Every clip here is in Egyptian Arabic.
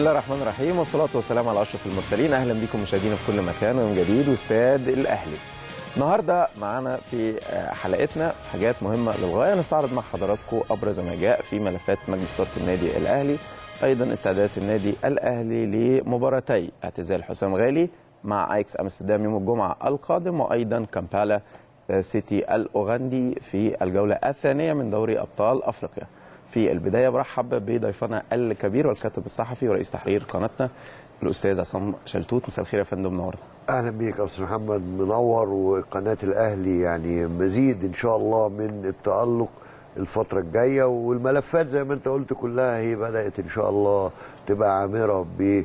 الله الرحمن الرحيم والصلاة والسلام على أشرف المرسلين أهلا بكم مشاهدينا في كل مكان ويوم جديد واستاد الأهلي النهارده معانا في حلقتنا حاجات مهمة للغاية نستعرض مع حضراتكم أبرز ما جاء في ملفات مجلس إدارة النادي الأهلي أيضا استعدادات النادي الأهلي لمباراتي اعتزال حسام غالي مع ايكس امستردام يوم الجمعة القادم وأيضا كامبالا سيتي الأوغندي في الجولة الثانية من دوري أبطال أفريقيا في البدايه برحب بضيفنا الكبير والكاتب الصحفي ورئيس تحرير قناتنا الاستاذ عصام شلتوت مساء الخير يا فندم منورنا اهلا بيك يا استاذ محمد منور وقناه الاهلي يعني مزيد ان شاء الله من التالق الفتره الجايه والملفات زي ما انت قلت كلها هي بدات ان شاء الله تبقى عامره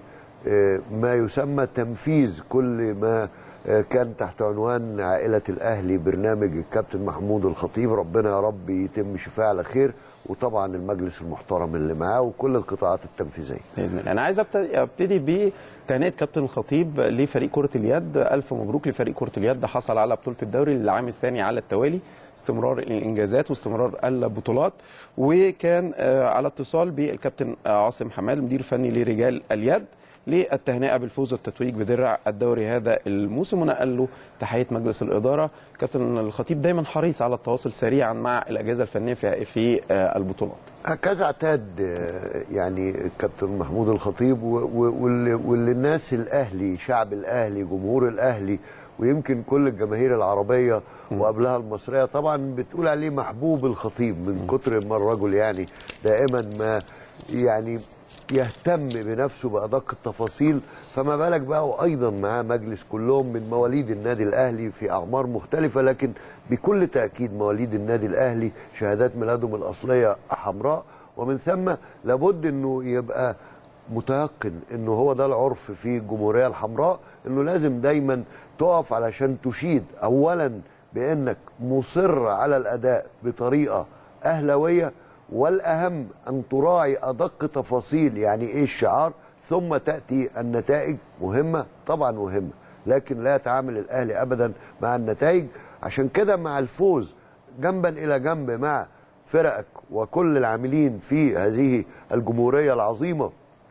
بما يسمى تنفيذ كل ما كان تحت عنوان عائله الاهلي برنامج الكابتن محمود الخطيب ربنا يا رب يتم شفاء على خير وطبعا المجلس المحترم اللي معاه وكل القطاعات التنفيذيه. باذن الله، انا عايز ابتدي بتهنئه كابتن الخطيب لفريق كره اليد، الف مبروك لفريق كره اليد حصل على بطوله الدوري للعام الثاني على التوالي، استمرار الانجازات واستمرار البطولات وكان على اتصال بالكابتن عاصم حمال مدير فني لرجال اليد للتهنئه بالفوز والتتويج بدرع الدوري هذا الموسم ونقل له تحيه مجلس الاداره كابتن الخطيب دايما حريص على التواصل سريعا مع الاجهزه الفنيه في في البطولات هكذا اعتاد يعني الكابتن محمود الخطيب واللي الناس الاهلي شعب الاهلي جمهور الاهلي ويمكن كل الجماهير العربيه وقبلها المصريه طبعا بتقول عليه محبوب الخطيب من كتر ما الرجل يعني دائما ما يعني يهتم بنفسه بأدق التفاصيل فما بالك بقى وأيضا معاه مجلس كلهم من مواليد النادي الأهلي في أعمار مختلفة لكن بكل تأكيد مواليد النادي الأهلي شهادات ميلادهم الأصلية حمراء ومن ثم لابد أنه يبقى متيقن أنه هو ده العرف في الجمهورية الحمراء أنه لازم دايما تقف علشان تشيد أولا بأنك مصر على الأداء بطريقة أهلوية والاهم ان تراعي ادق تفاصيل يعني ايه الشعار ثم تاتي النتائج مهمه طبعا مهمه لكن لا يتعامل الاهلي ابدا مع النتائج عشان كده مع الفوز جنبا الى جنب مع فرقك وكل العاملين في هذه الجمهوريه العظيمه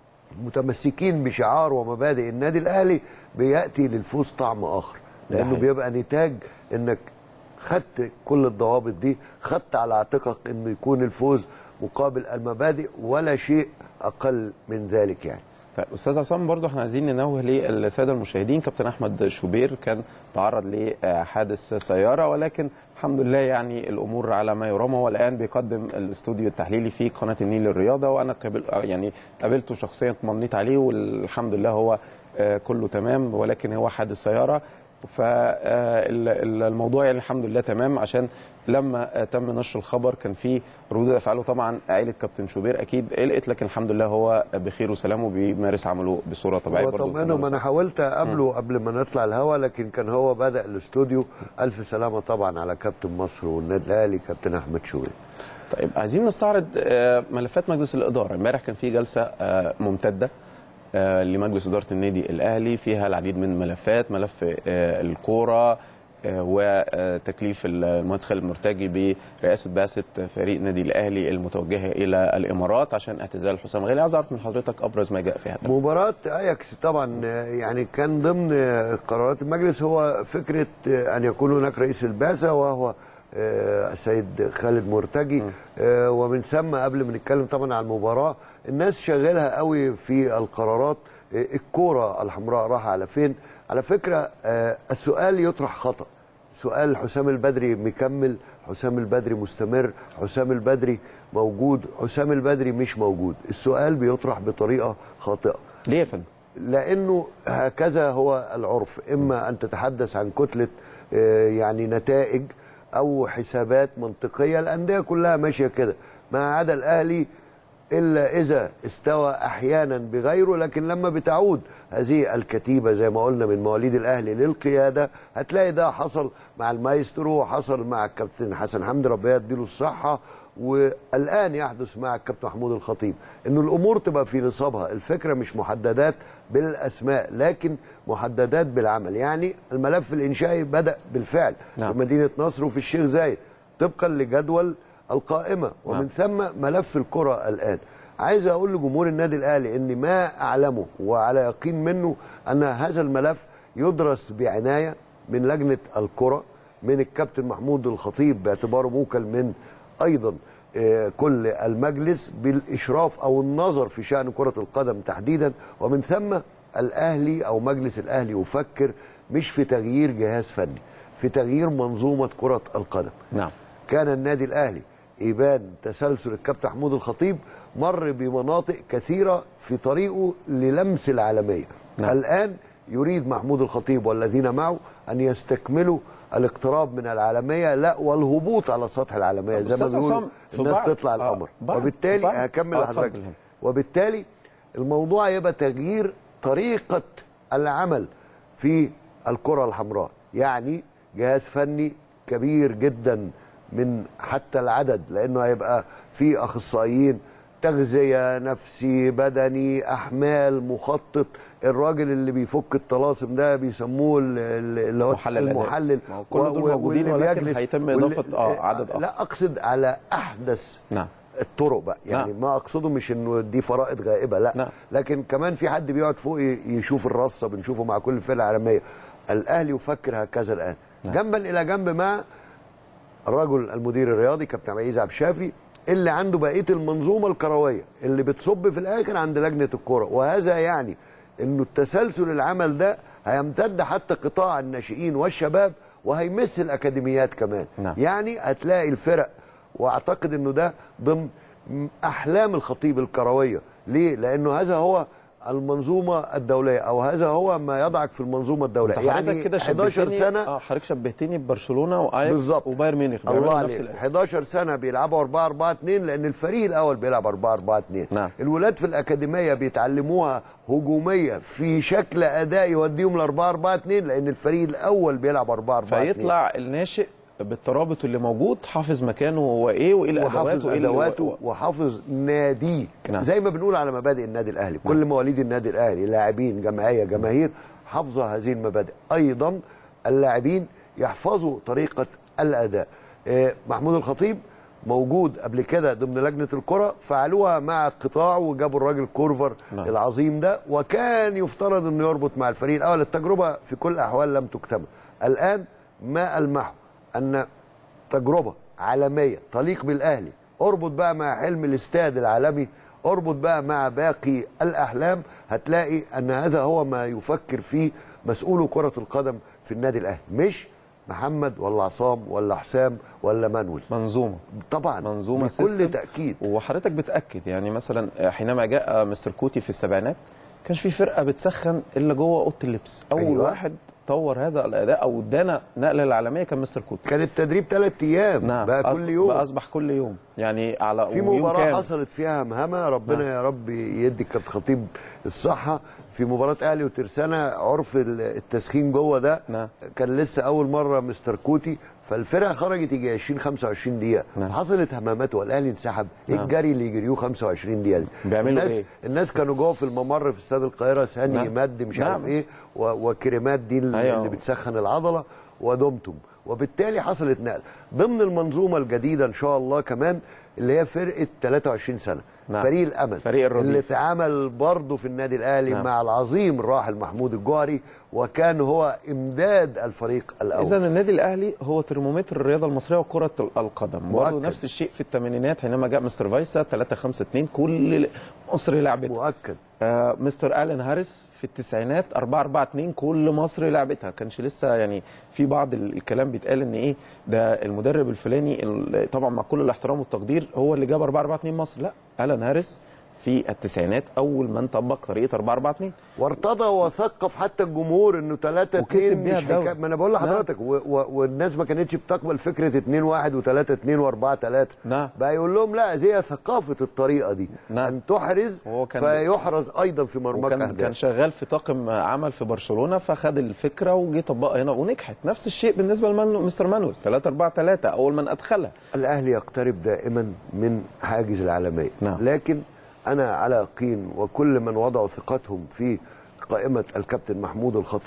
متمسكين بشعار ومبادئ النادي الاهلي بياتي للفوز طعم اخر لانه بيبقى نتاج انك خدت كل الضوابط دي خدت على عاتقك انه يكون الفوز مقابل المبادئ ولا شيء اقل من ذلك يعني طيب استاذ عصام برضه احنا عايزين ننوه للساده المشاهدين كابتن احمد شوبير كان تعرض لحادث سياره ولكن الحمد لله يعني الامور على ما يرام هو الان بيقدم الاستوديو التحليلي في قناه النيل للرياضه وانا قبل يعني قابلته شخصيا طمنيت عليه والحمد لله هو كله تمام ولكن هو حادث سياره فالموضوع يعني الحمد لله تمام عشان لما تم نشر الخبر كان في ردود افعاله طبعا عائله كابتن شوبير اكيد قلقت لكن الحمد لله هو بخير وسلام وبيمارس عمله بصوره طبيعيه برضه طمنه انا حاولت اقابله قبل ما نطلع الهوا لكن كان هو بدا الاستوديو الف سلامه طبعا على كابتن مصر والنادي الاهلي كابتن احمد شوبير طيب عايزين نستعرض ملفات مجلس الاداره امبارح كان في جلسه ممتده لمجلس اداره النادي الاهلي فيها العديد من الملفات ملف الكوره وتكليف المهندس خالد مرتجي برئاسه بعثه فريق النادي الاهلي المتوجهه الى الامارات عشان اعتزال حسام غالي عايز اعرف من حضرتك ابرز ما جاء في هذا مباراه اياكس طبعا يعني كان ضمن قرارات المجلس هو فكره ان يكون هناك رئيس البعثه وهو السيد خالد مرتجي ومن ثم قبل ما نتكلم طبعا عن المباراه الناس شغالها قوي في القرارات الكوره الحمراء راح على فين على فكره السؤال يطرح خطا سؤال حسام البدري مكمل حسام البدري مستمر حسام البدري موجود حسام البدري مش موجود السؤال بيطرح بطريقه خاطئه ليه يا فندم لانه هكذا هو العرف اما ان تتحدث عن كتله يعني نتائج او حسابات منطقيه الانديه كلها ماشيه كده ما عدا الاهلي الا اذا استوى احيانا بغيره لكن لما بتعود هذه الكتيبه زي ما قلنا من مواليد الاهلي للقياده هتلاقي ده حصل مع المايسترو وحصل مع الكابتن حسن حمدي ربنا يديله الصحه والان يحدث مع الكابتن محمود الخطيب انه الامور تبقى في نصابها الفكره مش محددات بالاسماء لكن محددات بالعمل يعني الملف الانشائي بدا بالفعل نعم. في مدينه نصر وفي الشيخ زايد طبقا لجدول القائمه ومن نعم. ثم ملف الكره الان عايز اقول لجمهور النادي الاهلي ان ما اعلمه وعلى يقين منه ان هذا الملف يدرس بعنايه من لجنه الكره من الكابتن محمود الخطيب باعتباره موكل من ايضا آه، كل المجلس بالاشراف او النظر في شان كره القدم تحديدا ومن ثم الاهلي او مجلس الاهلي يفكر مش في تغيير جهاز فني في تغيير منظومه كره القدم نعم كان النادي الاهلي يبان تسلسل الكابتن محمود الخطيب مر بمناطق كثيره في طريقه للمس العالميه نعم. الان يريد محمود الخطيب والذين معه ان يستكملوا الاقتراب من العالميه لا والهبوط على سطح العالميه طب زي ما أستاذ بيقولوا عصام، في الناس بعض- تطلع آه، القمر بعض- وبالتالي بعض- هكمل آه، لحضرتك اتفضل هنا. وبالتالي الموضوع يبقى تغيير طريقة العمل في الكرة الحمراء يعني جهاز فني كبير جدا من حتى العدد لأنه هيبقى في أخصائيين تغذية نفسي بدني أحمال مخطط الراجل اللي بيفك الطلاسم ده بيسموه ال- ال- اللي هو محلل أداء. المحلل ما هو كل دول و- و- موجودين واللي ولكن بيجلس- هيتم واللي- إضافة، آه، عدد آخر. لا أقصد على أحدث نعم الطرق بقى يعني نعم. ما اقصده مش انه دي فرائض غائبه لا نعم. لكن كمان في حد بيقعد فوق ي- يشوف الرصه بنشوفه مع كل الفرق العالميه الاهلي يفكر هكذا الان نعم. جنبا الى جنب مع الرجل المدير الرياضي كابتن عبد العزيز عبد الشافي اللي عنده بقيه المنظومه الكرويه اللي بتصب في الاخر عند لجنه الكره وهذا يعني انه التسلسل العمل ده هيمتد حتى قطاع الناشئين والشباب وهيمس الاكاديميات كمان نعم. يعني هتلاقي الفرق واعتقد انه ده ضمن احلام الخطيب الكرويه ليه لانه هذا هو المنظومه الدوليه او هذا هو ما يضعك في المنظومه الدوليه انت حضرتك كده 11 شبهتني- سنه اه حضرتك شبهتني ببرشلونه واياكس بالظبط. وبايرن ميونخ الله بيعملوا عليك نفس الأداء. 11 سنه بيلعبوا 4 4 2 لان الفريق الاول بيلعب 4 4 2 نعم. الولاد في الاكاديميه بيتعلموها هجوميه في شكل اداء يوديهم ل 4 4 2 لان الفريق الاول بيلعب 4 4 2 فيطلع الناشئ بالترابط اللي موجود حافظ مكانه هو ايه وايه الادوات وحافظ وايه اللي- ادواته وحافظ ناديه نعم. زي ما بنقول على مبادئ النادي الاهلي كل مواليد النادي الاهلي لاعبين جمعيه جماهير حافظه هذه المبادئ ايضا اللاعبين يحفظوا طريقه الاداء آه، محمود الخطيب موجود قبل كده ضمن لجنه الكره فعلوها مع القطاع وجابوا الراجل كورفر نعم. العظيم ده وكان يفترض انه يربط مع الفريق الاول التجربه في كل الاحوال لم تكتمل الان ما المحه ان تجربه عالميه تليق بالاهلي اربط بقى مع حلم الاستاد العالمي اربط بقى مع باقي الاحلام هتلاقي ان هذا هو ما يفكر فيه مسؤول كره القدم في النادي الاهلي مش محمد ولا عصام ولا حسام ولا مانويل منظومه طبعا منظومه بكل سيستم. تاكيد وحضرتك بتاكد يعني مثلا حينما جاء مستر كوتي في السبعينات كانش في فرقه بتسخن الا جوه اوضه اللبس اول أيوة. أيوة. واحد طور هذا الاداء او ادانا نقله للعالميه كان مستر كوتي كان التدريب ثلاث ايام نعم بقى أص- كل يوم بقى اصبح كل يوم يعني على في ويوم مباراة كامل. حصلت فيها مهمة ربنا نعم. يا رب يدي كابتن خطيب الصحة في مباراة أهلي وترسانة عرف ال- التسخين جوه ده نعم. كان لسه أول مرة مستر كوتي فالفرقة خرجت يجي 20 25 دقيقة نعم. حصلت همامات والأهلي انسحب إيه نعم. الجري اللي يجريوه 25 دقيقة دي بيعملوا الناس إيه؟ الناس كانوا جوه في الممر في استاد القاهرة ثاني نعم. مد مش نعم. عارف إيه و- وكريمات دي اللي, أيوة. اللي بتسخن العضلة ودمتم وبالتالي حصلت نقله ضمن المنظومه الجديده ان شاء الله كمان اللي هي فرقه 23 سنه نعم. فريق الامل فريق الرديف. اللي اتعامل برضه في النادي الاهلي نعم. مع العظيم الراحل محمود الجوهري وكان هو امداد الفريق الاول اذا النادي الاهلي هو ترمومتر الرياضه المصريه وكره القدم برضه مؤكد. نفس الشيء في الثمانينات حينما جاء مستر فايسا 3 5 2 كل مصر لعبتها مؤكد آه مستر الين هاريس في التسعينات 4 4 2 كل مصر لعبتها كانش لسه يعني في بعض ال- الكلام بيتقال ان ايه ده المدرب الفلاني ال- طبعا مع كل الاحترام والتقدير هو اللي جاب 4 4 2 مصر لا الين هاريس في التسعينات اول من طبق طريقه 4 4 2 وارتضى وثقف حتى الجمهور انه 3 وكسب 2 بيها مش الدوري. حكايه ما انا بقول لحضرتك و... و... والناس ما كانتش بتقبل فكره 2 1 و3 2 و4 3 نعم. بقى يقول لهم لا دي ثقافه الطريقه دي نعم. ان تحرز وهو كان- فيحرز ايضا في مرماك وكان اهداف كان شغال في طاقم عمل في برشلونه فخد الفكره وجه طبقها هنا ونجحت نفس الشيء بالنسبه لمستر مانويل 3 4 3 اول من ادخلها الاهلي يقترب دائما من حاجز العالميه نعم. لكن انا على يقين وكل من وضعوا ثقتهم في قائمه الكابتن محمود الخطيب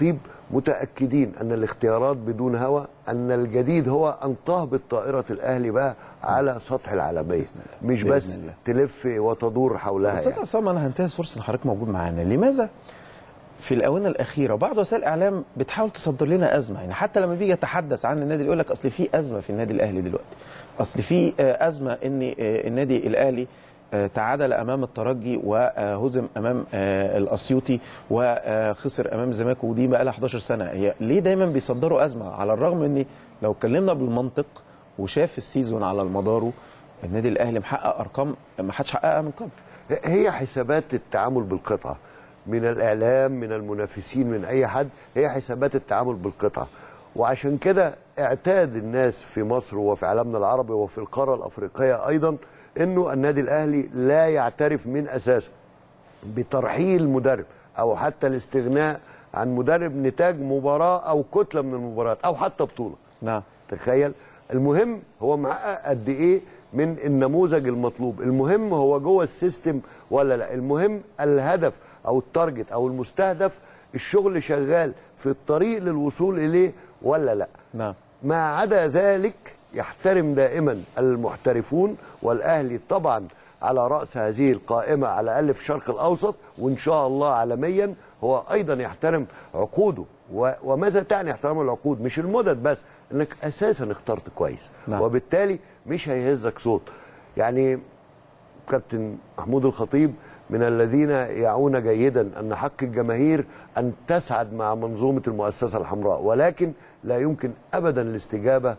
متاكدين ان الاختيارات بدون هوى ان الجديد هو ان تهبط طائره الاهلي بقى على سطح العالميه مش بإذن بس الله. تلف وتدور حولها استاذ يعني. عصام انا هنتهز فرصه ان حضرتك موجود معانا لماذا في الاونه الاخيره بعض وسائل الاعلام بتحاول تصدر لنا ازمه يعني حتى لما بيجي يتحدث عن النادي يقول لك اصل في ازمه في النادي الاهلي دلوقتي اصل في آه، ازمه ان آه، النادي الاهلي آه، تعادل امام الترجي وهزم امام آه، الاسيوطي وخسر امام الزمالك ودي بقى لها 11 سنه هي ليه دايما بيصدروا ازمه على الرغم ان لو اتكلمنا بالمنطق وشاف السيزون على مداره النادي الاهلي محقق ارقام ما حدش حققها من قبل هي حسابات التعامل بالقطعه من الاعلام من المنافسين من اي حد هي حسابات التعامل بالقطعه وعشان كده اعتاد الناس في مصر وفي عالمنا العربي وفي القاره الافريقيه ايضا انه النادي الاهلي لا يعترف من اساسه بترحيل مدرب او حتى الاستغناء عن مدرب نتاج مباراه او كتله من المباريات او حتى بطوله نعم تخيل المهم هو محقق قد ايه من النموذج المطلوب المهم هو جوه السيستم ولا لا المهم الهدف او التارجت او المستهدف الشغل شغال في الطريق للوصول اليه ولا لا نعم ما عدا ذلك يحترم دائما المحترفون والاهلي طبعا على راس هذه القائمه على الاقل في الشرق الاوسط وان شاء الله عالميا هو ايضا يحترم عقوده و- وماذا تعني احترام العقود مش المدد بس انك اساسا اخترت كويس نعم. وبالتالي مش هيهزك صوت يعني كابتن محمود الخطيب من الذين يعون جيدا ان حق الجماهير ان تسعد مع منظومه المؤسسه الحمراء ولكن لا يمكن ابدا الاستجابه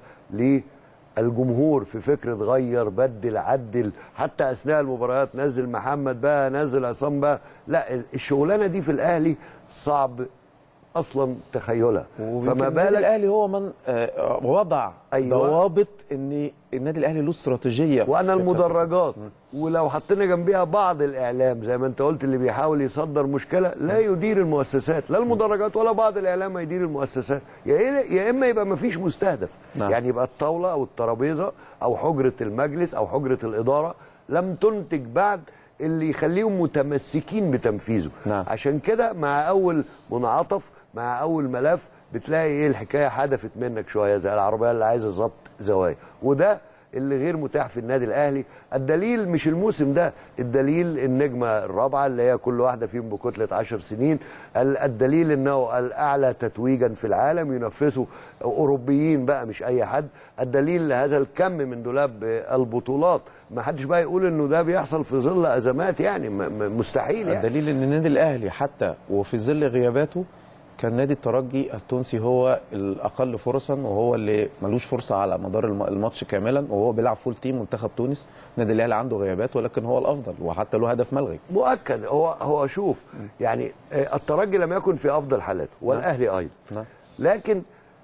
للجمهور في فكره غير بدل عدل حتى اثناء المباريات نزل محمد بقى نزل عصام بقى لا الشغلانه دي في الاهلي صعب اصلا تخيلها فما فما النادي بالك الاهلي هو من آه، وضع أيوة. ضوابط ان النادي الاهلي له استراتيجيه وانا في- المدرجات ولو حطينا جنبيها بعض الاعلام زي ما انت قلت اللي بيحاول يصدر مشكله لا يدير المؤسسات لا المدرجات ولا بعض الاعلام يدير المؤسسات يا إيه- يا اما يبقى ما فيش مستهدف نعم. يعني يبقى الطاوله او الترابيزه او حجره المجلس او حجره الاداره لم تنتج بعد اللي يخليهم متمسكين بتنفيذه نعم. عشان كده مع اول منعطف مع اول ملف بتلاقي ايه الحكايه حدفت منك شويه زي العربيه اللي عايزه ظبط زوايا وده اللي غير متاح في النادي الاهلي الدليل مش الموسم ده الدليل النجمه الرابعه اللي هي كل واحده فيهم بكتله 10 سنين ال- الدليل انه الاعلى تتويجا في العالم ينافسه اوروبيين بقى مش اي حد الدليل لهذا الكم من دولاب البطولات ما حدش بقى يقول انه ده بيحصل في ظل ازمات يعني م- م- مستحيل يعني الدليل ان النادي الاهلي حتى وفي ظل غياباته كان نادي الترجي التونسي هو الاقل فرصا وهو اللي ملوش فرصه على مدار الم- الماتش كاملا وهو بيلعب فول تيم منتخب تونس النادي الاهلي عنده غيابات ولكن هو الافضل وحتى له هدف ملغي مؤكد هو هو شوف يعني آه، الترجي لم يكن في افضل حالاته والاهلي ايضا نعم. لكن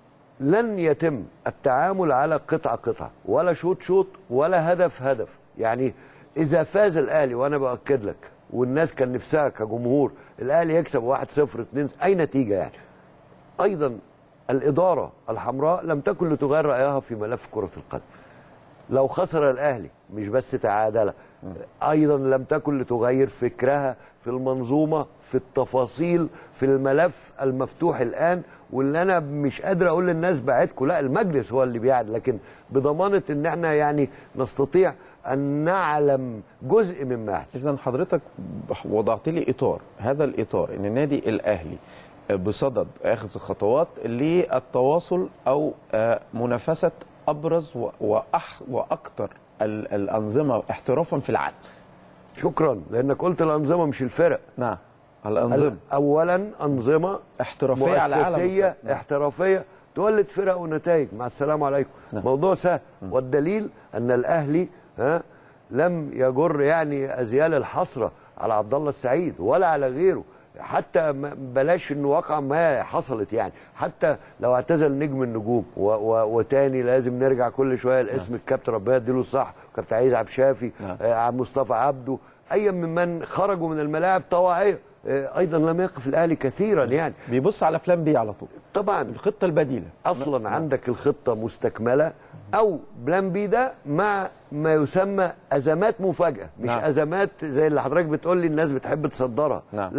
لن يتم التعامل على قطعه قطعه ولا شوط شوط ولا هدف هدف يعني اذا فاز الاهلي وانا باكد لك والناس كان نفسها كجمهور الاهلي يكسب 1 0 2 اي نتيجه يعني ايضا الاداره الحمراء لم تكن لتغير رايها في ملف كره القدم لو خسر الاهلي مش بس تعادل ايضا لم تكن لتغير فكرها في المنظومه في التفاصيل في الملف المفتوح الان واللي انا مش قادر اقول للناس بعدكم لا المجلس هو اللي بيعد لكن بضمانه ان احنا يعني نستطيع ان نعلم جزء مما يحدث اذا حضرتك وضعت لي اطار هذا الاطار ان النادي الاهلي بصدد اخذ خطوات للتواصل او آه، منافسه ابرز و- وأح واكثر ال- الانظمه احترافا في العالم شكرا لانك قلت الانظمه مش الفرق نعم الانظمه اولا انظمه احترافيه على اعلى مؤسسيه مستوى. نعم. احترافيه تولد فرق ونتائج مع السلام عليكم نعم. موضوع سهل والدليل ان الاهلي ها لم يجر يعني ازيال الحسره على عبد الله السعيد ولا على غيره حتى ما- بلاش انه واقع ما حصلت يعني حتى لو اعتزل نجم النجوم و و وتاني لازم نرجع كل شويه لاسم الكابتن ربنا يديله الصح كابتن عايز عبد شافي نعم. آه عبد مصطفى عبده ايا ممن خرجوا من الملاعب طواعيه آه ايضا لم يقف الاهلي كثيرا يعني بيبص على بلان بي على طول طبعا الخطه البديله اصلا عندك الخطه مستكمله او بلان بي ده مع ما يسمى ازمات مفاجاه مش نعم. نعم. ازمات زي اللي حضرتك بتقول لي الناس بتحب تصدرها نعم. لا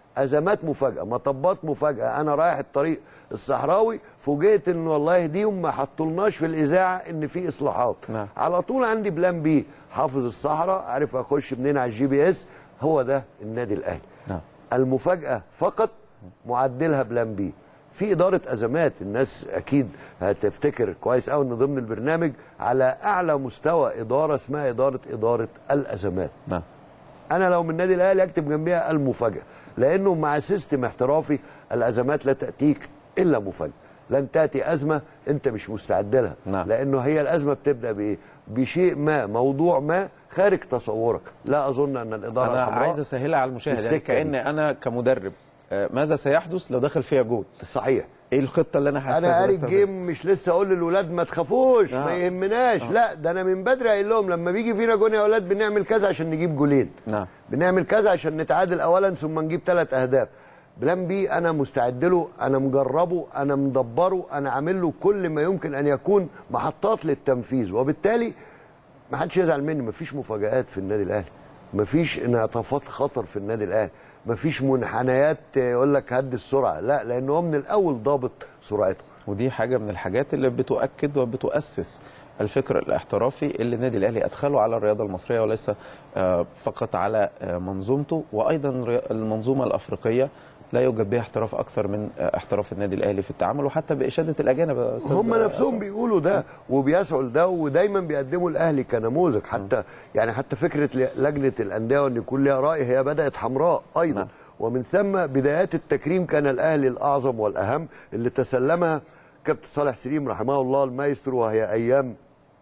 ازمات مفاجاه مطبات مفاجاه انا رايح الطريق الصحراوي فوجئت ان والله يهديهم ما حطولناش في الاذاعه ان في اصلاحات نعم. على طول عندي بلان بي حافظ الصحراء عارف اخش منين على الجي بي اس هو ده النادي الاهلي نعم المفاجاه فقط معدلها بلان بي في اداره ازمات الناس اكيد هتفتكر كويس قوي ان ضمن البرنامج على اعلى مستوى اداره اسمها اداره اداره الازمات نعم انا لو من النادي الاهلي اكتب جنبيها المفاجاه لانه مع سيستم احترافي الازمات لا تاتيك الا مفاجاه لن تاتي ازمه انت مش مستعد لها نعم. لانه هي الازمه بتبدا بايه بشيء ما موضوع ما خارج تصورك لا اظن ان الاداره انا الحمراء عايز اسهلها على المشاهد يعني السكة كان دي. انا كمدرب آه، ماذا سيحدث لو دخل فيها جول صحيح ايه الخطه اللي انا انا قاري هستخدمها؟ الجيم مش لسه اقول للولاد ما تخافوش آه. ما يهمناش لا ده انا من بدري قايل لهم لما بيجي فينا جون يا اولاد بنعمل كذا عشان نجيب جولين نعم بنعمل كذا عشان نتعادل اولا ثم نجيب ثلاث اهداف بلان بي انا مستعد له انا مجربه انا مدبره انا عامل له كل ما يمكن ان يكون محطات للتنفيذ وبالتالي ما حدش يزعل مني مفيش مفاجآت في النادي الاهلي مفيش انعطافات خطر في النادي الاهلي مفيش منحنيات يقول لك هدي السرعه لا لان هو من الاول ضابط سرعته ودي حاجه من الحاجات اللي بتؤكد وبتؤسس الفكر الاحترافي اللي النادي الاهلي ادخله على الرياضه المصريه وليس آه، فقط على آه، منظومته وايضا الري- المنظومه الافريقيه لا يوجد بها احتراف اكثر من آه، احتراف النادي الاهلي في التعامل وحتى باشاده الاجانب يا أستاذ هم نفسهم أسامة. بيقولوا ده وبيسعوا لده ودايما بيقدموا الاهلي كنموذج حتى يعني حتى فكره ل- لجنه الانديه وان يكون لها راي هي بدات حمراء ايضا نعم. ومن ثم بدايات التكريم كان الاهلي الاعظم والاهم اللي تسلمها كابتن صالح سليم رحمه الله المايسترو وهي ايام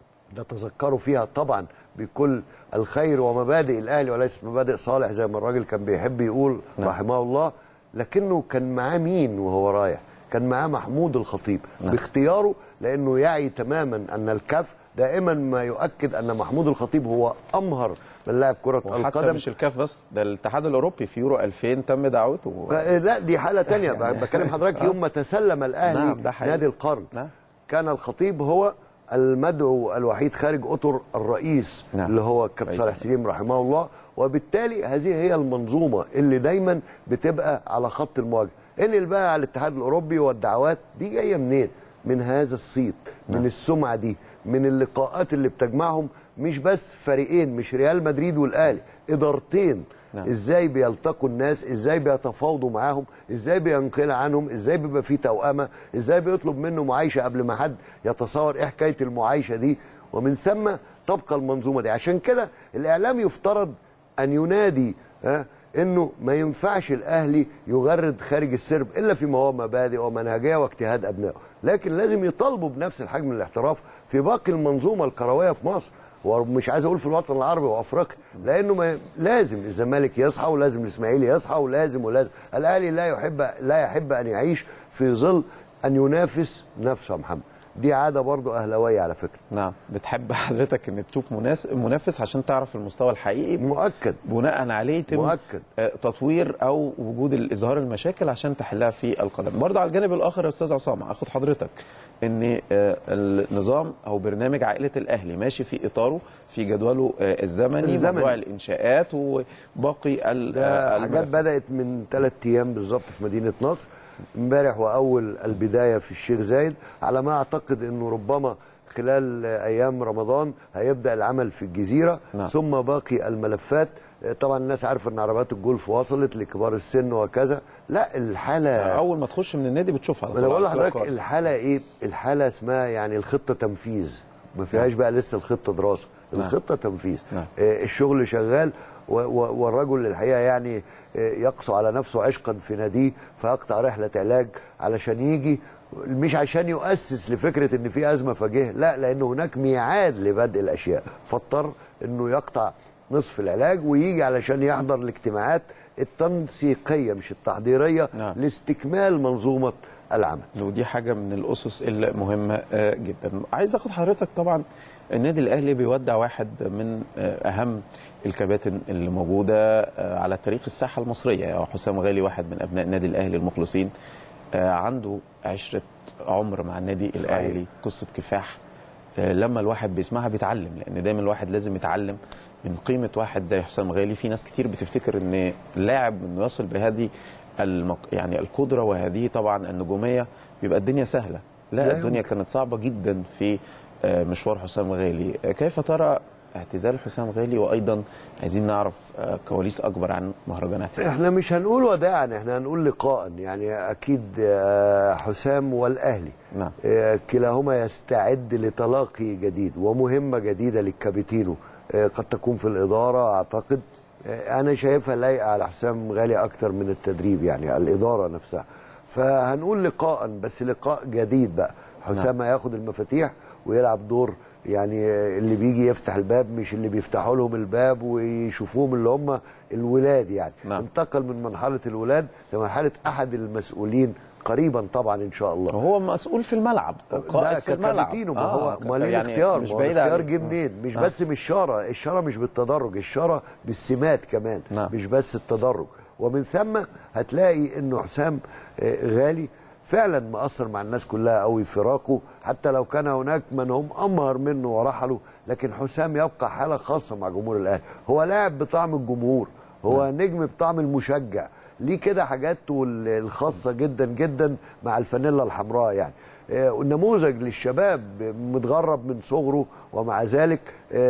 نتذكروا فيها طبعا بكل الخير ومبادئ الاهلي وليست مبادئ صالح زي ما الراجل كان بيحب يقول نعم. رحمه الله لكنه كان معاه مين وهو رايح كان معاه محمود الخطيب نعم. باختياره لانه يعي تماما ان الكاف دائما ما يؤكد ان محمود الخطيب هو امهر من لاعب كره وحتى القدم مش الكاف بس ده الاتحاد الاوروبي في يورو 2000 تم دعوته لا دي حاله تانية بكلم حضرتك يوم ما تسلم الاهلي نعم، ده حقيقي. نادي القرن نعم. كان الخطيب هو المدعو الوحيد خارج اطر الرئيس نعم. اللي هو الكابتن رئيس صالح سليم رحمه الله وبالتالي هذه هي المنظومه اللي دايما بتبقى على خط المواجهه انقل بقى على الاتحاد الاوروبي والدعوات دي جايه منين من هذا الصيت من السمعه دي من اللقاءات اللي بتجمعهم مش بس فريقين مش ريال مدريد والاهلي ادارتين نعم. ازاي بيلتقوا الناس ازاي بيتفاوضوا معاهم ازاي بينقل عنهم ازاي بيبقى في توأمة ازاي بيطلب منه معايشة قبل ما حد يتصور ايه حكاية المعايشة دي ومن ثم تبقى المنظومة دي عشان كده الاعلام يفترض ان ينادي ها انه ما ينفعش الاهلي يغرد خارج السرب الا فيما هو مبادئ ومنهجيه واجتهاد ابنائه لكن لازم يطالبوا بنفس الحجم من الاحتراف في باقي المنظومه الكرويه في مصر ومش عايز اقول في الوطن العربي وافريقيا لانه ما لازم الزمالك يصحى ولازم الاسماعيلي يصحى ولازم ولازم الاهلي لا يحب لا يحب ان يعيش في ظل ان ينافس نفسه يا محمد دي عاده برضو اهلاويه على فكره نعم بتحب حضرتك ان تشوف مناس- منافس عشان تعرف المستوى الحقيقي مؤكد بناء عليه يتم مؤكد. آه، تطوير او وجود اظهار المشاكل عشان تحلها في القدم برضه على الجانب الاخر يا استاذ عصام اخد حضرتك ان آه، النظام او برنامج عائله الاهلي ماشي في اطاره في جدوله آه، الزمني الزمني. موضوع الانشاءات وباقي ال- ده آه، حاجات الملفات. بدات من ثلاث ايام بالظبط في مدينه نصر امبارح واول البدايه في الشيخ زايد على ما اعتقد انه ربما خلال ايام رمضان هيبدا العمل في الجزيره نعم. ثم باقي الملفات طبعا الناس عارفه ان عربيات الجولف وصلت لكبار السن وكذا لا الحاله اول ما تخش من النادي بتشوفها على انا طول بقول على لحضرتك الكوارث. الحاله ايه الحاله اسمها يعني الخطه تنفيذ ما فيهاش بقى لسه الخطه دراسه نعم. الخطه تنفيذ نعم. آه، الشغل شغال و- و- والرجل الحقيقه يعني آه، يقسو على نفسه عشقا في ناديه فيقطع رحله علاج علشان يجي مش عشان يؤسس لفكره ان في ازمه فجاه لا لان هناك ميعاد لبدء الاشياء فاضطر انه يقطع نصف العلاج ويجي علشان يحضر الاجتماعات التنسيقيه مش التحضيريه نعم. لاستكمال منظومه العمل ودي حاجه من الاسس المهمه آه، جدا عايز اخد حضرتك طبعا النادي الاهلي بيودع واحد من آه، اهم الكباتن اللي موجوده آه، على تاريخ الساحه المصريه يعني حسام غالي واحد من ابناء النادي الاهلي المخلصين آه، عنده عشره عمر مع النادي الاهلي قصه كفاح آه، لما الواحد بيسمعها بيتعلم لان دايما الواحد لازم يتعلم من قيمه واحد زي حسام غالي في ناس كتير بتفتكر ان اللاعب انه يصل بهذه المق... يعني القدره وهذه طبعا النجوميه بيبقى الدنيا سهله لا لا الدنيا يمكن. كانت صعبه جدا في آه، مشوار حسام غالي آه، كيف ترى اعتزال حسام غالي وايضا عايزين نعرف آه، كواليس اكبر عن مهرجان اعتزال احنا مش هنقول وداعا احنا هنقول لقاء يعني اكيد آه، حسام والاهلي نعم آه، كلاهما يستعد لتلاقي جديد ومهمه جديده للكابيتينو آه، قد تكون في الاداره اعتقد آه، انا شايفها لايقه على حسام غالي اكتر من التدريب يعني الاداره نفسها فهنقول لقاء بس لقاء جديد بقى حسام هياخد المفاتيح ويلعب دور يعني آه، اللي بيجي يفتح الباب مش اللي بيفتحوا لهم الباب ويشوفوهم اللي هم الولاد يعني نعم. انتقل من مرحله الولاد لمرحله احد المسؤولين قريبا طبعا ان شاء الله وهو مسؤول في الملعب ده قائد في الملعب كابتنه ما هو ك- ما ليه يعني اختيار مش ما هو بعيد الاختيار عن- جه منين مش آه. بس من الشاره الشاره مش بالتدرج الشاره بالسمات كمان نعم. مش بس التدرج ومن ثم هتلاقي انه حسام آه، غالي فعلا مأثر مع الناس كلها قوي فراقه حتى لو كان هناك من هم امهر منه ورحلوا لكن حسام يبقى حاله خاصه مع جمهور الاهلي هو لاعب بطعم الجمهور هو نجم بطعم المشجع ليه كده حاجاته ال- الخاصه جدا جدا مع الفانيلا الحمراء يعني آه، نموذج للشباب متغرب من صغره ومع ذلك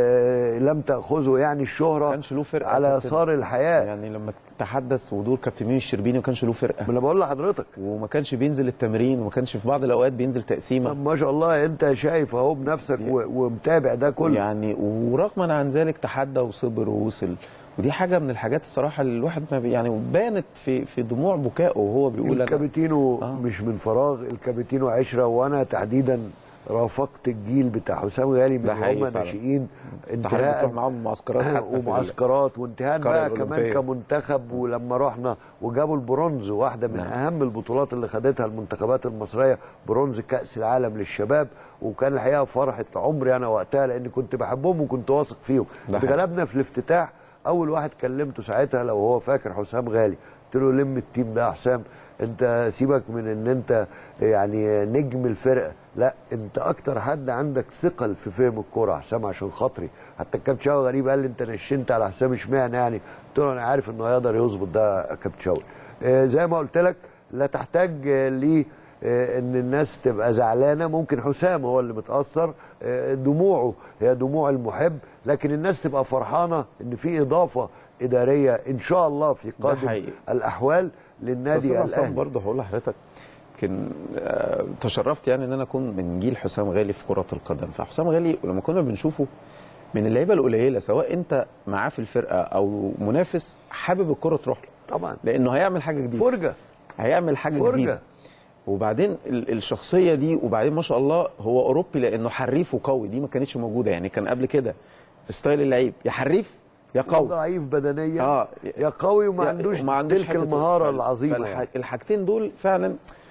آه، لم تاخذه يعني الشهره ما كانش له فرقة على كابتن. يسار الحياه يعني لما تحدث ودور كابتن ميمي الشربيني ما كانش له فرقه ما انا بقول لحضرتك وما كانش بينزل التمرين وما كانش في بعض الاوقات بينزل تقسيمه ما شاء الله انت شايف اهو بنفسك و- ومتابع ده كله يعني ورغما عن ذلك تحدى وصبر ووصل ودي حاجه من الحاجات الصراحه اللي الواحد ما بي يعني بانت في في دموع بكائه وهو بيقول أنا الكابيتينو آه. مش من فراغ الكابيتينو عشره وانا تحديدا رافقت الجيل بتاع حسام غالي من ده حقيقي هم فعلا. ناشئين انت حضرتك بتروح انتهاء معاهم معسكرات حتى في ال- ومعسكرات وانتهاء القارة بقى كمان الأولمبية. كمنتخب ولما رحنا وجابوا البرونز واحده من نعم. اهم البطولات اللي خدتها المنتخبات المصريه برونز كاس العالم للشباب وكان الحقيقه فرحه عمري انا وقتها لان كنت بحبهم وكنت واثق فيهم ده حقيقي. اتغلبنا في الافتتاح اول واحد كلمته ساعتها لو هو فاكر حسام غالي قلت له لم التيم ده يا حسام انت سيبك من ان انت يعني نجم الفرقه لا انت اكتر حد عندك ثقل في فهم الكوره يا حسام عشان خاطري حتى الكابتن شوقي غريب قال لي انت نشنت على حسام اشمعنى يعني قلت له انا عارف انه هيقدر يظبط ده يا كابتن شوقي آه، زي ما قلت لك لا تحتاج آه، ل آه، ان الناس تبقى زعلانه ممكن حسام هو اللي متاثر آه، دموعه هي دموع المحب لكن الناس تبقى فرحانه ان في اضافه اداريه ان شاء الله في قادم حقيقي. الاحوال للنادي أستاذ عصام الاهلي برضه هقول لحضرتك يمكن آه، تشرفت يعني ان انا اكون من جيل حسام غالي في كره القدم فحسام غالي لما كنا بنشوفه من اللعيبه القليله سواء انت معاه في الفرقه او منافس حابب الكره تروح له طبعا لانه هيعمل حاجه جديده فرجه هيعمل حاجه فرجة. جديده وبعدين ال- الشخصيه دي وبعدين ما شاء الله هو اوروبي لانه حريف وقوي دي ما كانتش موجوده يعني كان قبل كده ستايل اللعيب يا حريف يا قوي ضعيف بدنيا آه. يا قوي وما يا- عندوش وما عندوش تلك حتة المهاره فال- العظيمه فالح- يعني. الحاجتين دول فعلا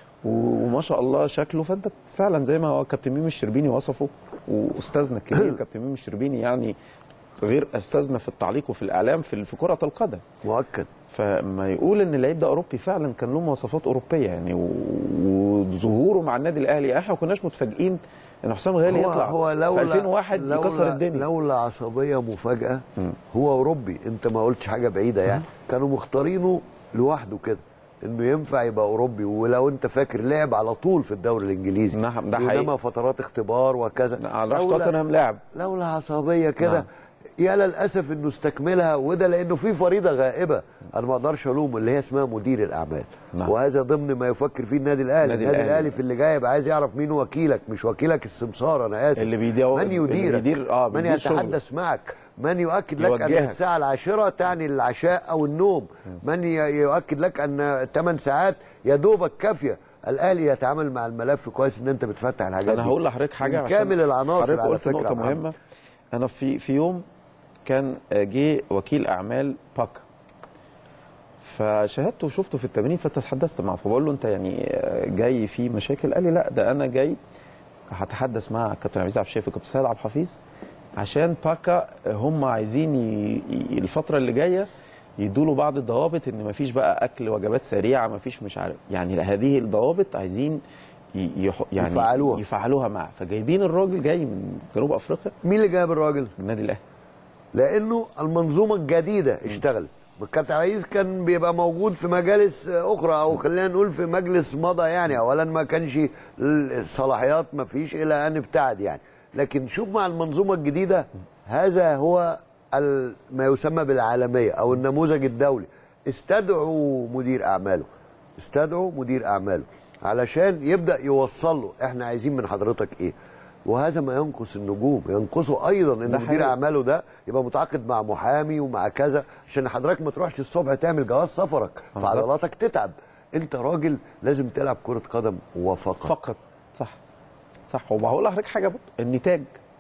و- وما شاء الله شكله فانت فعلا زي ما هو كابتن ميمي الشربيني وصفه واستاذنا الكبير كابتن ميمي الشربيني يعني غير استاذنا في التعليق وفي الاعلام في في كره القدم مؤكد فما يقول ان اللعيب ده اوروبي فعلا كان له مواصفات اوروبيه يعني و- وظهوره مع النادي الاهلي احنا ما كناش متفاجئين ان حسام غالي هو يطلع هو في لولا 2001 لولا يكسر الدنيا لولا عصبيه مفاجاه هو اوروبي انت ما قلتش حاجه بعيده يعني كانوا مختارينه لوحده كده انه ينفع يبقى اوروبي ولو انت فاكر لعب على طول في الدوري الانجليزي نعم، ده حقيقي. انما فترات اختبار وكذا راح توتنهام لاعب لولا عصبيه كده نعم. يا للاسف انه استكملها وده لانه في فريضه غائبه انا ما اقدرش الومه اللي هي اسمها مدير الاعمال نعم. وهذا ضمن ما يفكر فيه النادي الاهلي النادي النادي الأهلي. الاهلي في اللي جاي يبقى عايز يعرف مين وكيلك مش وكيلك السمسار انا اسف اللي بيدير- من اللي يديرك بيدير- آه، من بيدير شغلك. يتحدث معك من يؤكد لك ان يوجهك. الساعه العاشره تعني العشاء او النوم من ي- يؤكد لك ان 8 ساعات يا دوبك كافيه الاهلي يتعامل مع الملف كويس ان انت بتفتح الحاجات انا دي. هقول لحضرتك حاجه من عشان كامل العناصر حضرتك على قلت فكره نقطه يا محمد. مهمه انا في في يوم كان جه وكيل اعمال باكا فشاهدته وشفته في التمرين فتحدثت معه فبقول له انت يعني جاي في مشاكل قال لي لا ده انا جاي هتحدث مع كابتن عبد عبد الشافي وكابتن سيد عبد الحفيظ عشان باكا هم عايزين ي... ي- الفتره اللي جايه يدوا له بعض الضوابط ان مفيش بقى اكل وجبات سريعه مفيش مش عارف يعني هذه الضوابط عايزين ي- يح- يعني يفعلوها. يفعلوها معاه فجايبين الراجل جاي من جنوب افريقيا مين اللي جايب الراجل؟ النادي الاهلي لانه المنظومه الجديده اشتغلت الكابتن عايز كان بيبقى موجود في مجالس اخرى او خلينا نقول في مجلس مضى يعني اولا ما كانش الصلاحيات ما فيش الى ان ابتعد يعني لكن شوف مع المنظومه الجديده هذا هو ال- ما يسمى بالعالميه او النموذج الدولي استدعوا مدير اعماله استدعوا مدير اعماله علشان يبدا يوصل له احنا عايزين من حضرتك ايه وهذا ما ينقص النجوم ينقصه ايضا ان ده مدير حقيقي. اعماله ده يبقى متعاقد مع محامي ومع كذا عشان حضرتك ما تروحش الصبح تعمل جواز سفرك بالظبط. فعضلاتك تتعب انت راجل لازم تلعب كره قدم وفقط فقط صح صح وبقول لحضرتك حاجه برضه النتاج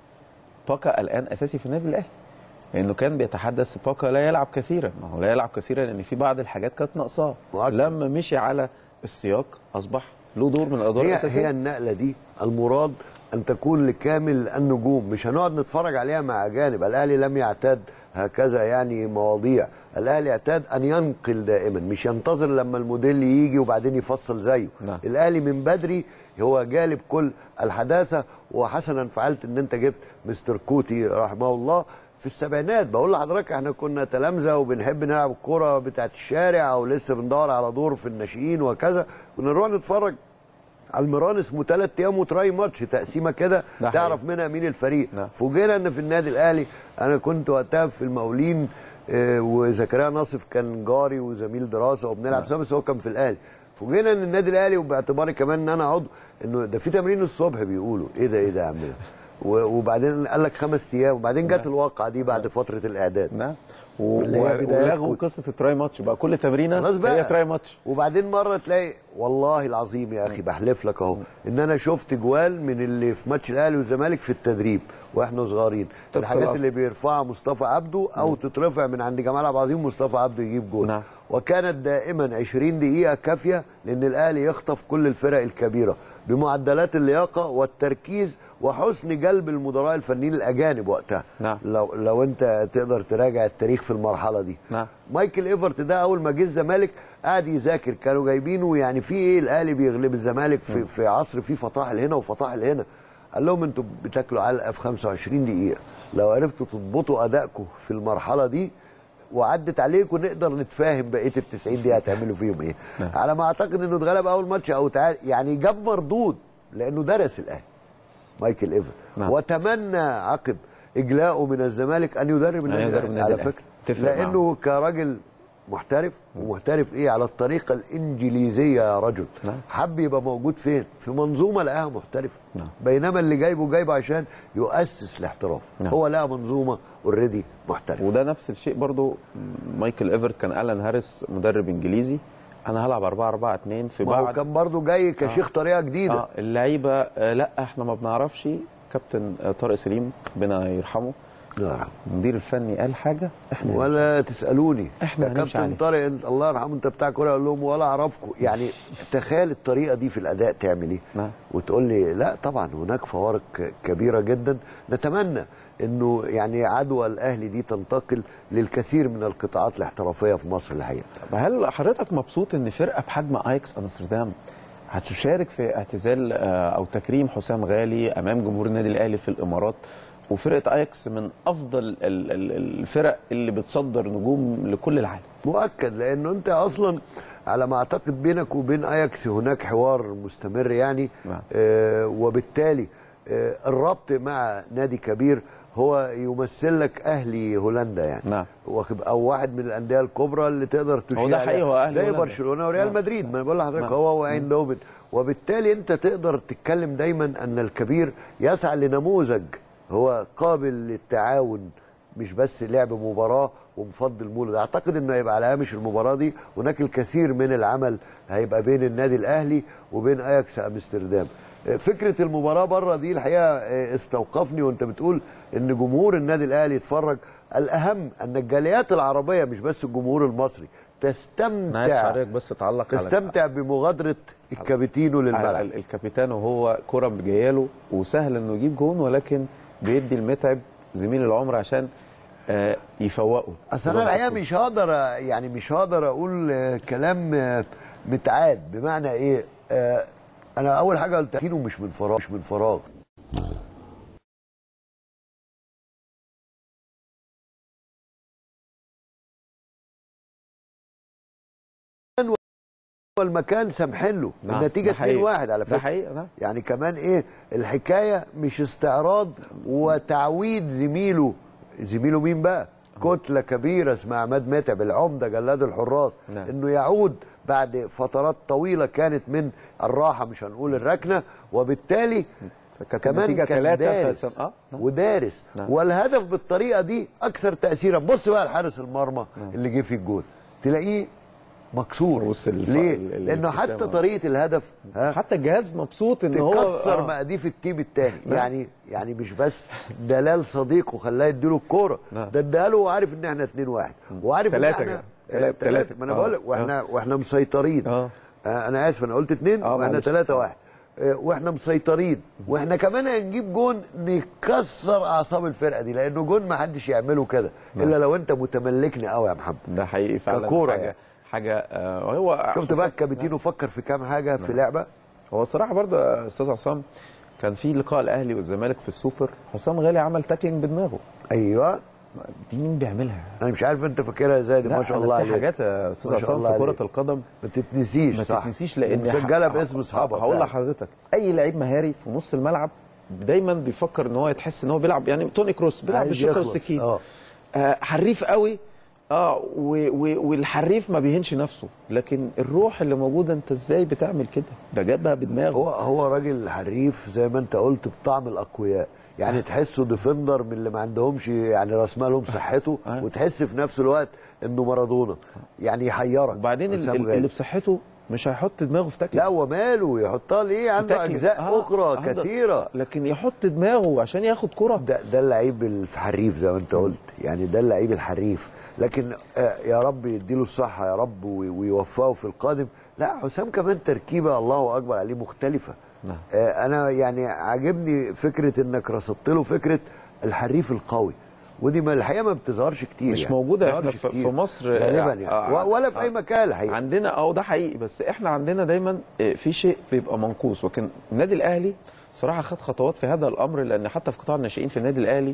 باكا الان اساسي في النادي الاهلي لانه كان بيتحدث باكا لا يلعب كثيرا ما هو لا يلعب كثيرا لان في بعض الحاجات كانت ناقصاه مؤكد. لما مشي على السياق اصبح له دور من الادوار هي الاساسيه هي النقله دي المراد ان تكون لكامل النجوم مش هنقعد نتفرج عليها مع اجانب الاهلي لم يعتاد هكذا يعني مواضيع الاهلي اعتاد ان ينقل دائما مش ينتظر لما الموديل يجي وبعدين يفصل زيه نعم. الاهلي من بدري هو جالب كل الحداثه وحسنا فعلت ان انت جبت مستر كوتي رحمه الله في السبعينات بقول لحضرتك احنا كنا تلامذه وبنحب نلعب الكوره بتاعت الشارع او لسه بندور على دور في الناشئين وكذا كنا نروح نتفرج على المران اسمه ثلاث ايام وتراي ماتش تقسيمه كده ده تعرف حقيقي. منها مين الفريق نعم. فوجئنا ان في النادي الاهلي انا كنت وقتها في المقاولين آه، وزكريا ناصف كان جاري وزميل دراسه وبنلعب نعم. سوا بس هو كان في الاهلي فوجئنا ان النادي الاهلي وباعتباري كمان ان انا عضو انه ده في تمرين الصبح بيقولوا ايه ده ايه ده يا عم ده؟ و- وبعدين قال لك خمس ايام وبعدين جت الواقعه دي بعد فتره الاعداد نعم و- اللي هي و- بدايات ولغوا كوتي. قصه التراي ماتش بقى كل تمرينه خلاص بقى هي تراي ماتش وبعدين مره تلاقي والله العظيم يا اخي بحلف لك اهو ان انا شفت جوال من اللي في ماتش الاهلي والزمالك في التدريب واحنا صغيرين طب الحاجات خلاص. اللي بيرفعها مصطفى عبده او تترفع من عند جمال عبد العظيم مصطفى عبده يجيب جول نعم. وكانت دائما 20 دقيقه كافيه لان الاهلي يخطف كل الفرق الكبيره بمعدلات اللياقه والتركيز وحسن جلب المدراء الفنيين الاجانب وقتها نعم. لو لو انت تقدر تراجع التاريخ في المرحله دي نعم. مايكل ايفرت ده اول ما جه الزمالك قعد يذاكر كانوا جايبينه يعني في ايه الاهلي بيغلب الزمالك في, في عصر فيه فطاحل هنا وفطاحل هنا قال لهم انتوا بتاكلوا علقه في 25 دقيقه لو عرفتوا تضبطوا ادائكم في المرحله دي وعدت عليكم نقدر نتفاهم بقيه ال 90 دقيقه هتعملوا فيهم ايه على ما اعتقد انه اتغلب اول ماتش او تعال يعني جاب مردود لانه درس الاهلي مايكل ايفرت نعم. وتمنى عقب اجلاءه من الزمالك ان يدرب النادي يدرب الأهلي النادي على الأهلي. فكره تفرق معه. لانه كراجل محترف ومحترف ايه على الطريقه الانجليزيه يا رجل نعم. حب يبقى موجود فين في منظومه لقاها محترفه نعم. بينما اللي جايبه جايبه عشان يؤسس الاحتراف نعم. هو لقى منظومه اوريدي محترفه وده نفس الشيء برضو مايكل ايفرت كان الان هاريس مدرب انجليزي انا هلعب 4 4 2 في ما هو بعض كان برضه جاي كشيخ طريقه جديده اه اللعيبه آه لا احنا ما بنعرفش كابتن آه طارق سليم ربنا يرحمه نعم. المدير الفني قال حاجه احنا ولا تسالوني إحنا يا هنمشي كابتن عليه. طارق انت الله يرحمه انت بتاع كوره اقول لهم ولا اعرفكم يعني تخيل الطريقه دي في الاداء تعمل ايه نعم. وتقول لي لا طبعا هناك فوارق كبيره جدا نتمنى انه يعني عدوى الاهلي دي تنتقل للكثير من القطاعات الاحترافيه في مصر الحقيقه طب هل حضرتك مبسوط ان فرقه بحجم ايكس امستردام هتشارك في اعتزال آه، او تكريم حسام غالي امام جمهور النادي الاهلي في الامارات وفرقه اياكس من افضل ال- ال- الفرق اللي بتصدر نجوم لكل العالم مؤكد لانه انت اصلا على ما اعتقد بينك وبين اياكس هناك حوار مستمر يعني نعم. آه وبالتالي آه الربط مع نادي كبير هو يمثل لك اهلي هولندا يعني نعم. واخد او واحد من الانديه الكبرى اللي تقدر تشير هو ده عليها. حقيقي، هو أهلي زي هولندا. برشلونه وريال نعم. مدريد ما انا بقول لحضرتك نعم. هو وايندوفن وبالتالي انت تقدر تتكلم دايما ان الكبير يسعى لنموذج هو قابل للتعاون مش بس لعب مباراه ومفضل مولد اعتقد انه هيبقى على هامش المباراه دي هناك الكثير من العمل هيبقى بين النادي الاهلي وبين اياكس امستردام فكره المباراه بره دي الحقيقه استوقفني وانت بتقول ان جمهور النادي الاهلي يتفرج الاهم ان الجاليات العربيه مش بس الجمهور المصري انا عايز تستمتع حضرتك بس تعلق على تستمتع بمغادره الكابيتينو على للملعب ال- الكابيتان وهو كرة جايه له وسهل انه يجيب جون ولكن بيدي المتعب زميل العمر عشان آه، يفوقه اصل انا الحقيقه مش هقدر يعني مش هقدر اقول آه، كلام آه، متعاد بمعنى ايه آه، انا اول حاجه قلت كيلو مش من فراغ مش من فراغ المكان سامحين له نعم، النتيجه ده حقيقي. 2 1 على ده فكره حقيقه نعم يعني كمان ايه الحكايه مش استعراض وتعويد زميله زميله مين بقى كتله كبيره اسمها عماد متعب العمده جلاد الحراس نعم. انه يعود بعد فترات طويله كانت من الراحه مش هنقول الركنه وبالتالي فكانت كمان النتيجة كان تلاتة دارس فسم- آه، نعم. ودارس نعم. والهدف بالطريقه دي اكثر تاثيرا بص بقى لحارس المرمى اللي جه في الجول تلاقيه مكسور بص الف- ليه؟ ال- ال- لانه حتى الابتسامة. طريقه الهدف ها حتى الجهاز مبسوط ان هو تكسر آه. مقاديف التيم التاني يعني يعني مش بس دلال صديقه خلاه يديله الكوره نعم. ده اداله وعارف ان احنا 2 1 وعارف ان تلاتة احنا كده. آه، تلاتة. تلاتة ما انا آه. بقول لك واحنا واحنا مسيطرين آه. آه، انا اسف انا قلت اثنين آه، واحنا معلش. 3 1 واحنا مسيطرين واحنا كمان هنجيب جون نكسر اعصاب الفرقه دي لانه جون ما حدش يعمله كده الا لو انت متملكني قوي يا محمد ده حقيقي فعلا ككورة حاجه يعني. حاجه آه هو شفت بقى الكابتن فكر في كام حاجه في لعبه هو الصراحه برضه يا استاذ عصام كان في لقاء الاهلي والزمالك في السوبر حسام غالي عمل تاكلينج بدماغه ايوه دي مين بيعملها؟ انا مش عارف انت فاكرها ازاي دي لا، ما شاء أنا الله في عليك حاجات يا استاذ ما شاء عصام الله في كره عليك. القدم ما تتنسيش ما صح تتنسيش لان مسجله ح- باسم اصحابها هقول فعلا. لحضرتك اي لعيب مهاري في نص الملعب دايما بيفكر ان هو تحس ان هو بيلعب يعني توني كروس بيلعب عايز بالشوكه يخلص. والسكين آه. آه حريف قوي اه و و والحريف ما بيهنش نفسه لكن الروح اللي موجوده انت ازاي بتعمل كده ده جابها بدماغه هو هو راجل حريف زي ما انت قلت بطعم الاقوياء يعني تحسه ديفندر من اللي ما عندهمش يعني راس مالهم صحته آه. وتحس في نفس الوقت انه مارادونا يعني يحيرك وبعدين ال- حسام ال- غالي. اللي بصحته مش هيحط دماغه في تاكل لا هو ماله يحطها ليه عنده تاكل. اجزاء آه، اخرى عنده- كثيره لكن يحط دماغه عشان ياخد كره ده ده اللعيب الحريف زي ما انت قلت يعني ده اللعيب الحريف لكن آه، يا رب يديله الصحه يا رب وي- ويوفقه في القادم لا حسام كمان تركيبه الله اكبر عليه مختلفه نعم. آه، انا يعني عاجبني فكره انك رصدت له فكره الحريف القوي ودي ما الحقيقه ما بتظهرش كتير مش يعني. موجوده ما احنا بتظهرش في كتير. في مصر غالبا آه، يعني آه، و- ولا في اي آه، مكان الحقيقه عندنا اه ده حقيقي بس احنا عندنا دايما آه، في شيء بيبقى منقوص لكن النادي الاهلي صراحه خد خطوات في هذا الامر لان حتى في قطاع الناشئين في النادي الاهلي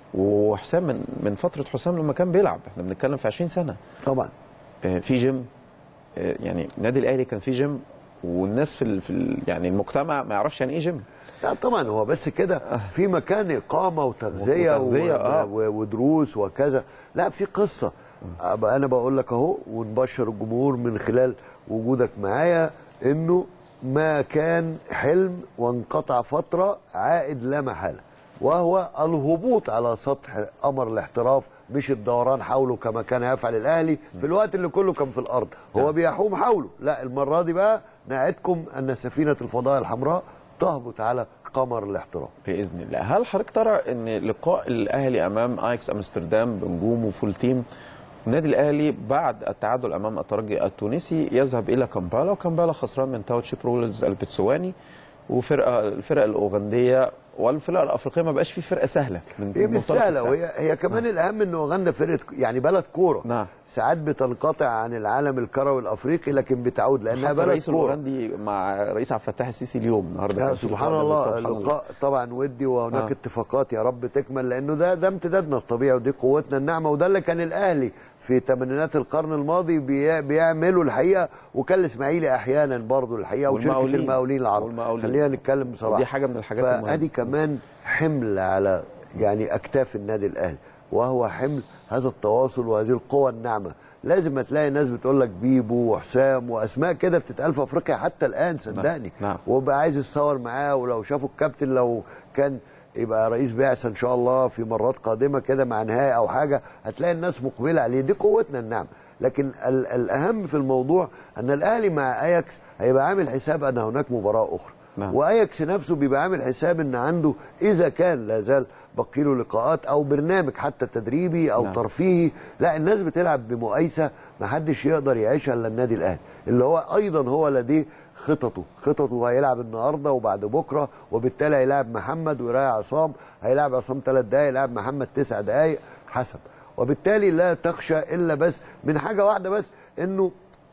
وحسام من من فتره حسام لما كان بيلعب احنا بنتكلم في 20 سنه طبعا آه، في جيم آه، يعني النادي الاهلي كان في جيم والناس في ال في ال يعني المجتمع ما يعرفش يعني ايه جيم لا طبعا هو بس كده في مكان اقامه وتغذيه, وتغذية، و... آه. و... ودروس وكذا لا في قصه أبقى انا بقول لك اهو ونبشر الجمهور من خلال وجودك معايا انه ما كان حلم وانقطع فتره عائد لا محاله وهو الهبوط على سطح قمر الاحتراف مش الدوران حوله كما كان يفعل الاهلي في الوقت اللي كله كان في الارض هو بيحوم حوله لا المره دي بقى نعدكم ان سفينه الفضاء الحمراء تهبط على قمر الاحتراف باذن الله هل حضرتك ترى ان لقاء الاهلي امام اياكس امستردام بنجومه فول تيم النادي الاهلي بعد التعادل امام الترجي التونسي يذهب الى كامبالا وكامبالا خسران من تاوتشيب رولز البتسواني وفرقه الفرقه الاوغنديه والفرقه الافريقيه ما بقاش في فرقه سهله من هي مش منطلق سهله السهل. وهي هي كمان الاهم ان اوغندا فرقه يعني بلد كوره نعم. ساعات بتنقطع عن العالم الكروي الافريقي لكن بتعود لانها حتى بلد الرئيس كوره الاوغندي مع رئيس عبد الفتاح السيسي اليوم النهارده لا كان في سبحان لقاء الله سبحان اللقاء طبعا ودي وهناك آه. اتفاقات يا رب تكمل لانه ده ده امتدادنا الطبيعي ودي قوتنا الناعمه وده اللي كان الاهلي في ثمانينات القرن الماضي بي- بيعملوا الحقيقه وكان الاسماعيلي احيانا برضه الحقيقه وشركه والمقاولين. المقاولين العرب والمقاولين. خلينا نتكلم بصراحه ودي حاجة من الحاجات المهمة. فادي كمان حمل على يعني اكتاف النادي الاهلي وهو حمل هذا التواصل وهذه القوى الناعمه لازم هتلاقي ناس بتقول لك بيبو وحسام واسماء كده بتتقال في افريقيا حتى الان صدقني نعم. وبقى عايز يتصور معاه ولو شافوا الكابتن لو كان يبقى رئيس بعثه ان شاء الله في مرات قادمه كده مع نهائي او حاجه هتلاقي الناس مقبله عليه دي قوتنا النعمه لكن ال الاهم في الموضوع ان الاهلي مع اياكس هيبقى عامل حساب ان هناك مباراه اخرى نعم. واياكس نفسه بيبقى عامل حساب ان عنده اذا كان لا زال باقي له لقاءات او برنامج حتى تدريبي او نعم. ترفيهي لا الناس بتلعب بمقايسه ما حدش يقدر يعيشها الا النادي الاهلي اللي هو ايضا هو لديه خططه خططه هيلعب النهارده وبعد بكره وبالتالي هيلاعب محمد ويراعي عصام هيلاعب عصام ثلاث دقائق يلاعب محمد تسع دقائق حسب وبالتالي لا تخشى الا بس من حاجه واحده بس انه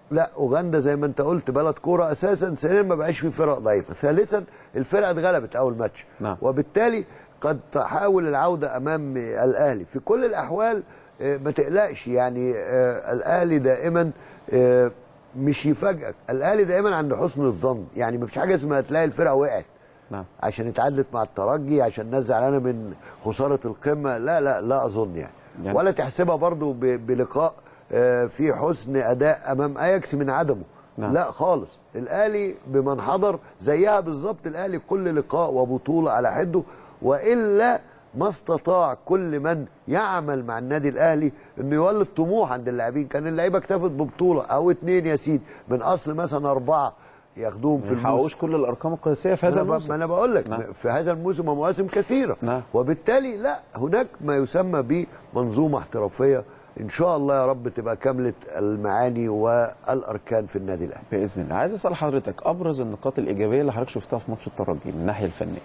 لا اوغندا زي ما انت قلت بلد كوره اساسا ثانيا ما بقاش في فرق ضعيفه ثالثا الفرقه اتغلبت اول ماتش نعم. وبالتالي قد تحاول العوده امام الاهلي في كل الاحوال آه، ما تقلقش يعني آه، الاهلي دائما آه، مش يفاجئك الاهلي دائما عند حسن الظن يعني ما فيش حاجه اسمها تلاقي الفرقه وقعت نعم عشان اتعادلت مع الترجي عشان الناس زعلانه من خساره القمه لا لا لا اظن يعني, يعني- يعني ولا تحسبها برضو ب- بلقاء آه، في حسن اداء امام اياكس من عدمه نعم. لا خالص الاهلي بمن حضر زيها بالظبط الاهلي كل لقاء وبطوله على حده والا ما استطاع كل من يعمل مع النادي الاهلي انه يولد طموح عند اللاعبين كان اللعيبه اكتفت ببطوله او اتنين يا سيدي من اصل مثلا اربعه ياخدوهم في ما الموسم يحققوش كل الارقام القياسيه في هذا ما أنا ب- الموسم ما انا بقول لك نعم. في هذا الموسم ومواسم كثيره نعم. وبالتالي لا هناك ما يسمى بمنظومه احترافيه ان شاء الله يا رب تبقى كامله المعاني والاركان في النادي الاهلي باذن الله عايز اسال حضرتك ابرز النقاط الايجابيه اللي حضرتك شفتها في ماتش الترجي من الناحيه الفنيه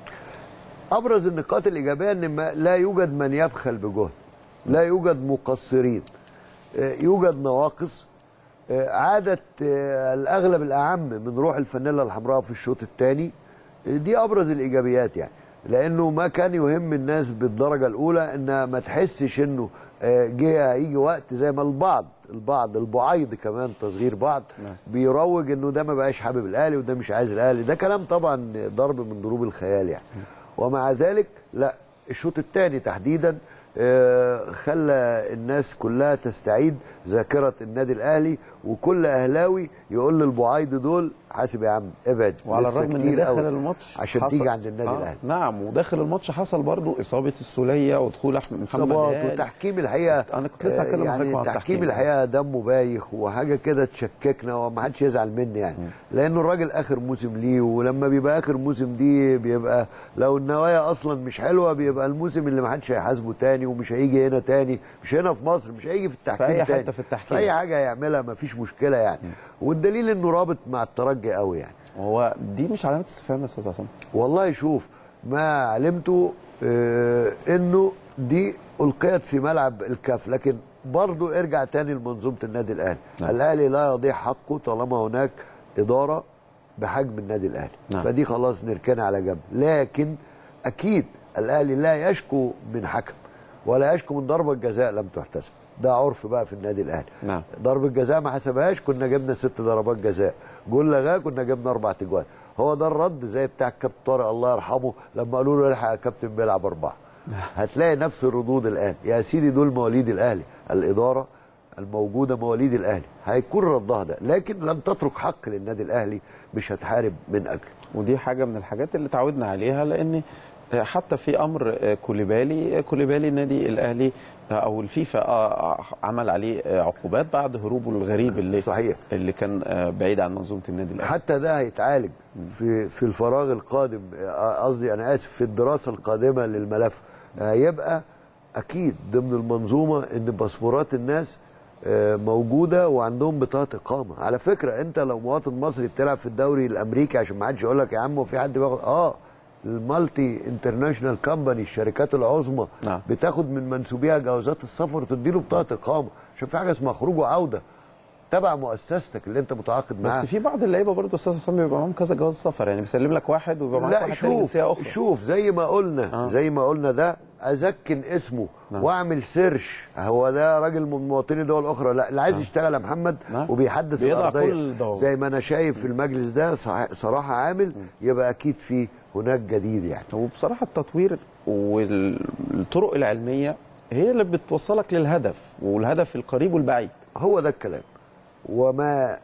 ابرز النقاط الايجابيه ان ما لا يوجد من يبخل بجهد لا يوجد مقصرين آه، يوجد نواقص آه، عادت آه، الاغلب الاعم من روح الفانيلا الحمراء في الشوط الثاني دي ابرز الايجابيات يعني لانه ما كان يهم الناس بالدرجه الاولى ان ما تحسش انه آه، جه هيجي وقت زي ما البعض البعض البعيض كمان تصغير بعض نعم. بيروج انه ده ما بقاش حابب الاهلي وده مش عايز الاهلي ده كلام طبعا ضرب من ضروب الخيال يعني ومع ذلك لا الشوط الثاني تحديدا آه، خلى الناس كلها تستعيد ذاكره النادي الاهلي وكل اهلاوي يقول للبعايض دول حاسب يا عم ابعد وعلى لسه الرغم ان كتير داخل قوي الماتش عشان حصل- تيجي عند النادي آه الاهلي نعم وداخل الماتش حصل برضو اصابه السوليه ودخول احمد محمد اصابات هلال. وتحكيم الحقيقه أنا كنت لسه هتكلم آه، معاك يعني عن تحكيم التحكيم. الحقيقه دمه بايخ وحاجه كده تشككنا وما حدش يزعل مني يعني لانه الراجل اخر موسم ليه ولما بيبقى اخر موسم دي بيبقى لو النوايا اصلا مش حلوه بيبقى الموسم اللي ما حدش هيحاسبه تاني ومش هيجي هنا تاني مش هنا في مصر مش هيجي في التحكيم في أي تاني حتة في التحكيم. في اي حاجه هيعملها ما فيش مشكله يعني والدليل انه رابط مع الترجي قوي يعني هو دي مش علامه استفهام يا استاذ عصام والله شوف ما علمته آه انه دي القيت في ملعب الكاف لكن برضو ارجع تاني لمنظومه النادي الاهلي نعم. الاهلي لا يضيع حقه طالما هناك اداره بحجم النادي الاهلي نعم. فدي خلاص نركنها على جنب لكن اكيد الاهلي لا يشكو من حكم ولا يشكو من ضربه جزاء لم تحتسب ده عرف بقى في النادي الاهلي نعم. ضربه جزاء ما حسبهاش كنا جبنا ست ضربات جزاء جول لغاه كنا جبنا اربع تجوان هو ده الرد زي بتاع الكابتن طارق الله يرحمه لما قالوا له الحق يا كابتن بيلعب اربعه هتلاقي نفس الردود الان يا سيدي دول مواليد الاهلي الاداره الموجوده مواليد الاهلي هيكون ردها ده لكن لن تترك حق للنادي الاهلي مش هتحارب من اجله ودي حاجه من الحاجات اللي تعودنا عليها لان حتى في امر كوليبالي كوليبالي النادي الاهلي او الفيفا عمل عليه عقوبات بعد هروبه الغريب اللي صحيح. اللي كان بعيد عن منظومه النادي الاهلي حتى ده هيتعالج في في الفراغ القادم قصدي انا اسف في الدراسه القادمه للملف هيبقى اكيد ضمن المنظومه ان باسبورات الناس آه، موجوده وعندهم بطاقه اقامه على فكره انت لو مواطن مصري بتلعب في الدوري الامريكي عشان ما حدش يقول لك يا عم وفي حد بياخد اه المالتي انترناشونال كامباني الشركات العظمى نعم. بتاخد من منسوبيها جوازات السفر وتديله بطاقه اقامه عشان في حاجه اسمها خروج وعوده تبع مؤسستك اللي انت متعاقد معاها بس في بعض اللعيبه برضه استاذ حسام بيبقى معاهم كذا جواز سفر يعني بيسلم لك واحد وبيبقى معاك لا واحد تاني شوف جنسيه اخرى شوف زي ما قلنا آه. آه. زي ما قلنا ده اذكن اسمه نعم. واعمل سيرش هو ده راجل من مواطني دول اخرى لا اللي عايز يشتغل يا محمد نعم. وبيحدث بيضع الارضيه كل الضوابط. زي ما انا شايف في المجلس ده صح- صراحه عامل يبقى اكيد في هناك جديد يعني وبصراحه التطوير والطرق العلميه هي اللي بتوصلك للهدف والهدف القريب والبعيد هو ده الكلام وما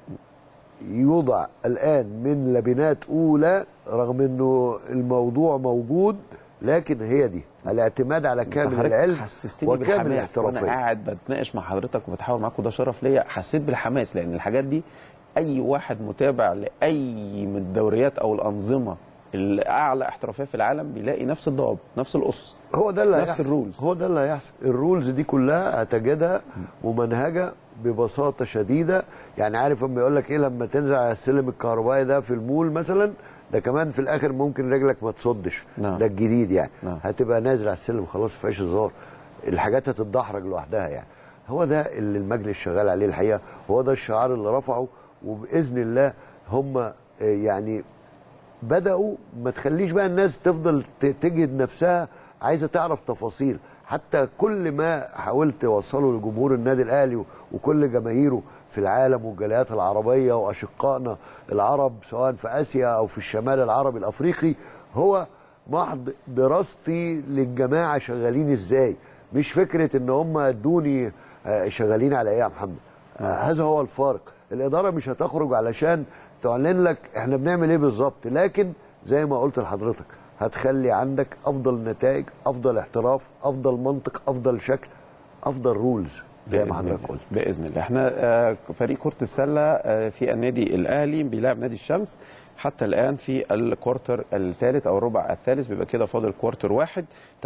يوضع الان من لبنات اولى رغم انه الموضوع موجود لكن هي دي الاعتماد على كامل حضرتك العلم حسستني وكامل بالحماس وانا الاحترافيه قاعد بتناقش مع حضرتك وبتحاور معاك وده شرف ليا حسيت بالحماس لان الحاجات دي اي واحد متابع لاي من الدوريات او الانظمه الاعلى احترافيه في العالم بيلاقي نفس الضوابط نفس الاسس هو ده اللي نفس هيحصل. الرولز. هو ده اللي هيحصل الرولز دي كلها هتجدها ممنهجه ببساطه شديده يعني عارف اما يقول لك ايه لما تنزل على السلم الكهربائي ده في المول مثلا ده كمان في الاخر ممكن رجلك ما تصدش نعم. ده الجديد يعني نعم. هتبقى نازل على السلم خلاص ما فيهاش هزار الحاجات هتتدحرج لوحدها يعني هو ده اللي المجلس شغال عليه الحقيقه هو ده الشعار اللي رفعه وباذن الله هم آه، يعني بداوا ما تخليش بقى الناس تفضل ت- تجد نفسها عايزه تعرف تفاصيل حتى كل ما حاولت اوصله لجمهور النادي الاهلي و- وكل جماهيره في العالم والجاليات العربيه واشقائنا العرب سواء في اسيا او في الشمال العربي الافريقي هو محض دراستي للجماعه شغالين ازاي مش فكره ان هم ادوني آه، شغالين على ايه يا محمد آه، هذا هو الفارق الاداره مش هتخرج علشان تعلن لك احنا بنعمل ايه بالظبط لكن زي ما قلت لحضرتك هتخلي عندك افضل نتائج افضل احتراف افضل منطق افضل شكل افضل رولز زي ما بإذن حضرتك الله. قلت باذن الله احنا آه، فريق كره السله آه، في النادي الاهلي بيلعب نادي الشمس حتى الان في الكوارتر الثالث او الربع الثالث بيبقى كده فاضل كوارتر واحد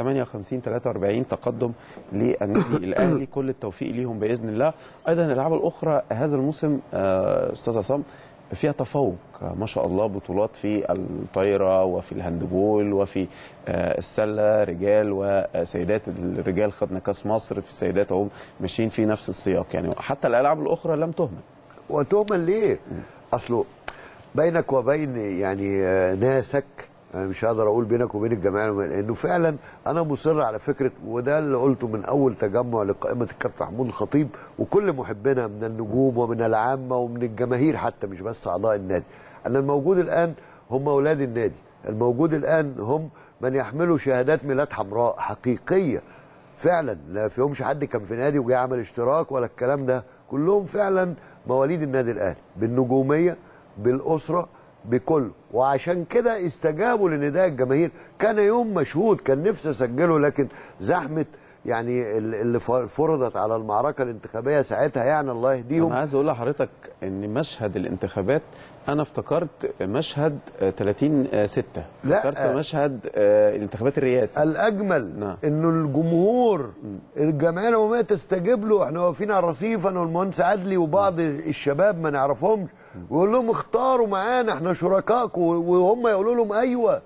58 43 تقدم للنادي الاهلي كل التوفيق ليهم باذن الله ايضا الالعاب الاخرى هذا الموسم آه، استاذ عصام فيها تفوق آه، ما شاء الله بطولات في الطايره وفي الهاندبول وفي آه، السله رجال وسيدات الرجال خدنا كاس مصر في السيدات اهو ماشيين في نفس السياق يعني حتى الالعاب الاخرى لم تهمل وتهمل ليه؟ اصله بينك وبين يعني آه، ناسك انا مش هقدر اقول بينك وبين الجماعه لانه فعلا انا مصر على فكره وده اللي قلته من اول تجمع لقائمه الكابتن محمود الخطيب وكل محبنا من النجوم ومن العامه ومن الجماهير حتى مش بس اعضاء النادي ان الموجود الان هم اولاد النادي الموجود الان هم من يحملوا شهادات ميلاد حمراء حقيقيه فعلا لا فيهمش حد كان في نادي وجاي عمل اشتراك ولا الكلام ده كلهم فعلا مواليد النادي الاهلي بالنجوميه بالاسره بكله وعشان كده استجابوا لنداء الجماهير كان يوم مشهود كان نفسي اسجله لكن زحمه يعني ال- اللي ف- فرضت على المعركه الانتخابيه ساعتها يعني الله يهديهم انا عايز اقول لحضرتك ان مشهد الانتخابات انا افتكرت مشهد آه، 30 6 لا، افتكرت آه. مشهد آه، الانتخابات الرئاسي الاجمل نعم. انه الجمهور الجمعيه العموميه تستجيب له احنا واقفين على الرصيف انا والمهندس عدلي وبعض الشباب ما نعرفهمش ويقول لهم اختاروا معانا احنا شركائكم وهم يقولوا لهم ايوه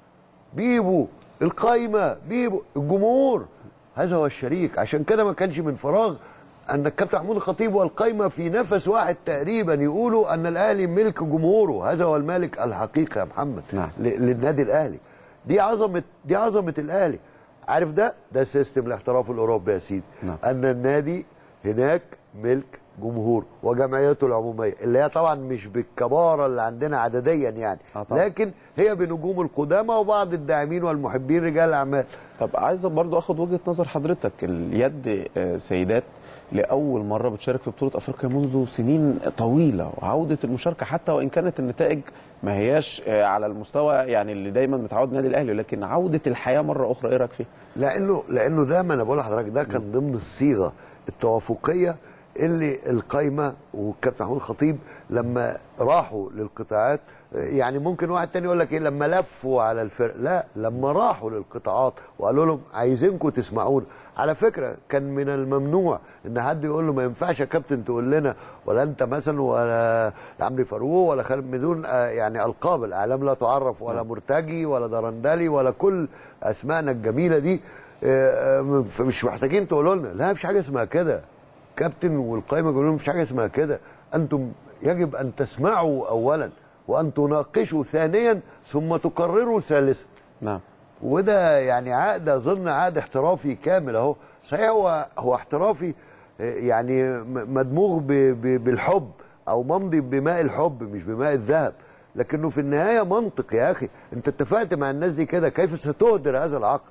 بيبو القايمه بيبو الجمهور هذا هو الشريك عشان كده ما كانش من فراغ ان الكابتن محمود الخطيب والقايمه في نفس واحد تقريبا يقولوا ان الاهلي ملك جمهوره هذا هو المالك الحقيقي يا محمد نعم. ل- للنادي الاهلي دي عظمه دي عظمه الاهلي عارف ده ده سيستم الاحتراف الاوروبي يا سيدي نعم. ان النادي هناك ملك جمهور وجمعيته العموميه اللي هي طبعا مش بالكباره اللي عندنا عدديا يعني آه طبعا. لكن هي بنجوم القدامى وبعض الداعمين والمحبين رجال الاعمال طب عايز برضو اخد وجهه نظر حضرتك اليد آه، سيدات لاول مره بتشارك في بطوله افريقيا منذ سنين طويله وعوده المشاركه حتى وان كانت النتائج ما هياش آه، على المستوى يعني اللي دايما متعود النادي الاهلي لكن عوده الحياه مره اخرى ايه رايك فيها؟ لانه لانه ده ما انا بقول لحضرتك ده كان ضمن الصيغه التوافقيه اللي القايمه والكابتن محمود الخطيب لما راحوا للقطاعات يعني ممكن واحد تاني يقول لك ايه لما لفوا على الفرق لا لما راحوا للقطاعات وقالوا لهم عايزينكم تسمعونا على فكره كان من الممنوع ان حد يقول له ما ينفعش يا كابتن تقول لنا ولا انت مثلا ولا عمرو فاروق ولا خالد بدون آه، يعني القاب الاعلام لا تعرف ولا مرتجي ولا درندلي ولا كل اسمائنا الجميله دي آه، آه، فمش محتاجين تقولوا لنا لا مفيش حاجه اسمها كده كابتن والقائمه بيقولوا لهم مفيش حاجه اسمها كده انتم يجب ان تسمعوا اولا وان تناقشوا ثانيا ثم تقرروا ثالثا نعم وده يعني عقد اظن عقد احترافي كامل اهو صحيح هو هو احترافي آه، يعني م- مدموغ ب- ب- بالحب او ممضي بماء الحب مش بماء الذهب لكنه في النهايه منطق يا اخي انت اتفقت مع الناس دي كده كيف ستهدر هذا العقد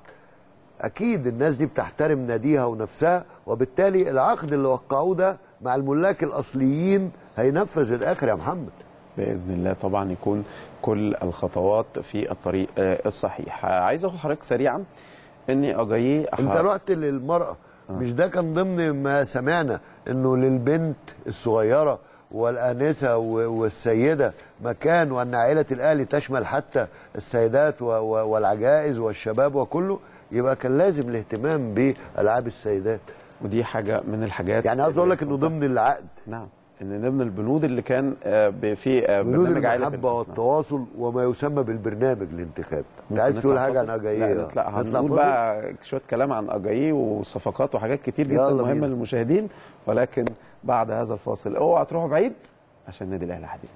اكيد الناس دي بتحترم ناديها ونفسها وبالتالي العقد اللي وقعوه ده مع الملاك الاصليين هينفذ الاخر يا محمد باذن الله طبعا يكون كل الخطوات في الطريق آه، الصحيح آه، عايز اخد حضرتك سريعا اني اجاييه انت رحت للمرأة مش ده كان ضمن ما سمعنا انه للبنت الصغيرة والآنسة و- والسيدة مكان وأن عائلة الأهلي تشمل حتى السيدات و- و- والعجائز والشباب وكله يبقى كان لازم الاهتمام بألعاب السيدات ودي حاجه من الحاجات يعني عايز أقول لك إنه ضمن العقد نعم ان ضمن البنود اللي كان آه، ب- في آه، بنود برنامج عائله المحبه والتواصل وما يسمى بالبرنامج الانتخاب انت ممكن عايز نطلع تقول حاجه عن فاصل؟ اجاييه لا نطلع هنقول فاصل؟ بقى شويه كلام عن اجاييه والصفقات وحاجات كتير جدا يلا مهمه بينا. للمشاهدين ولكن بعد هذا الفاصل اوعوا تروحوا بعيد عشان النادي الاهلي حديث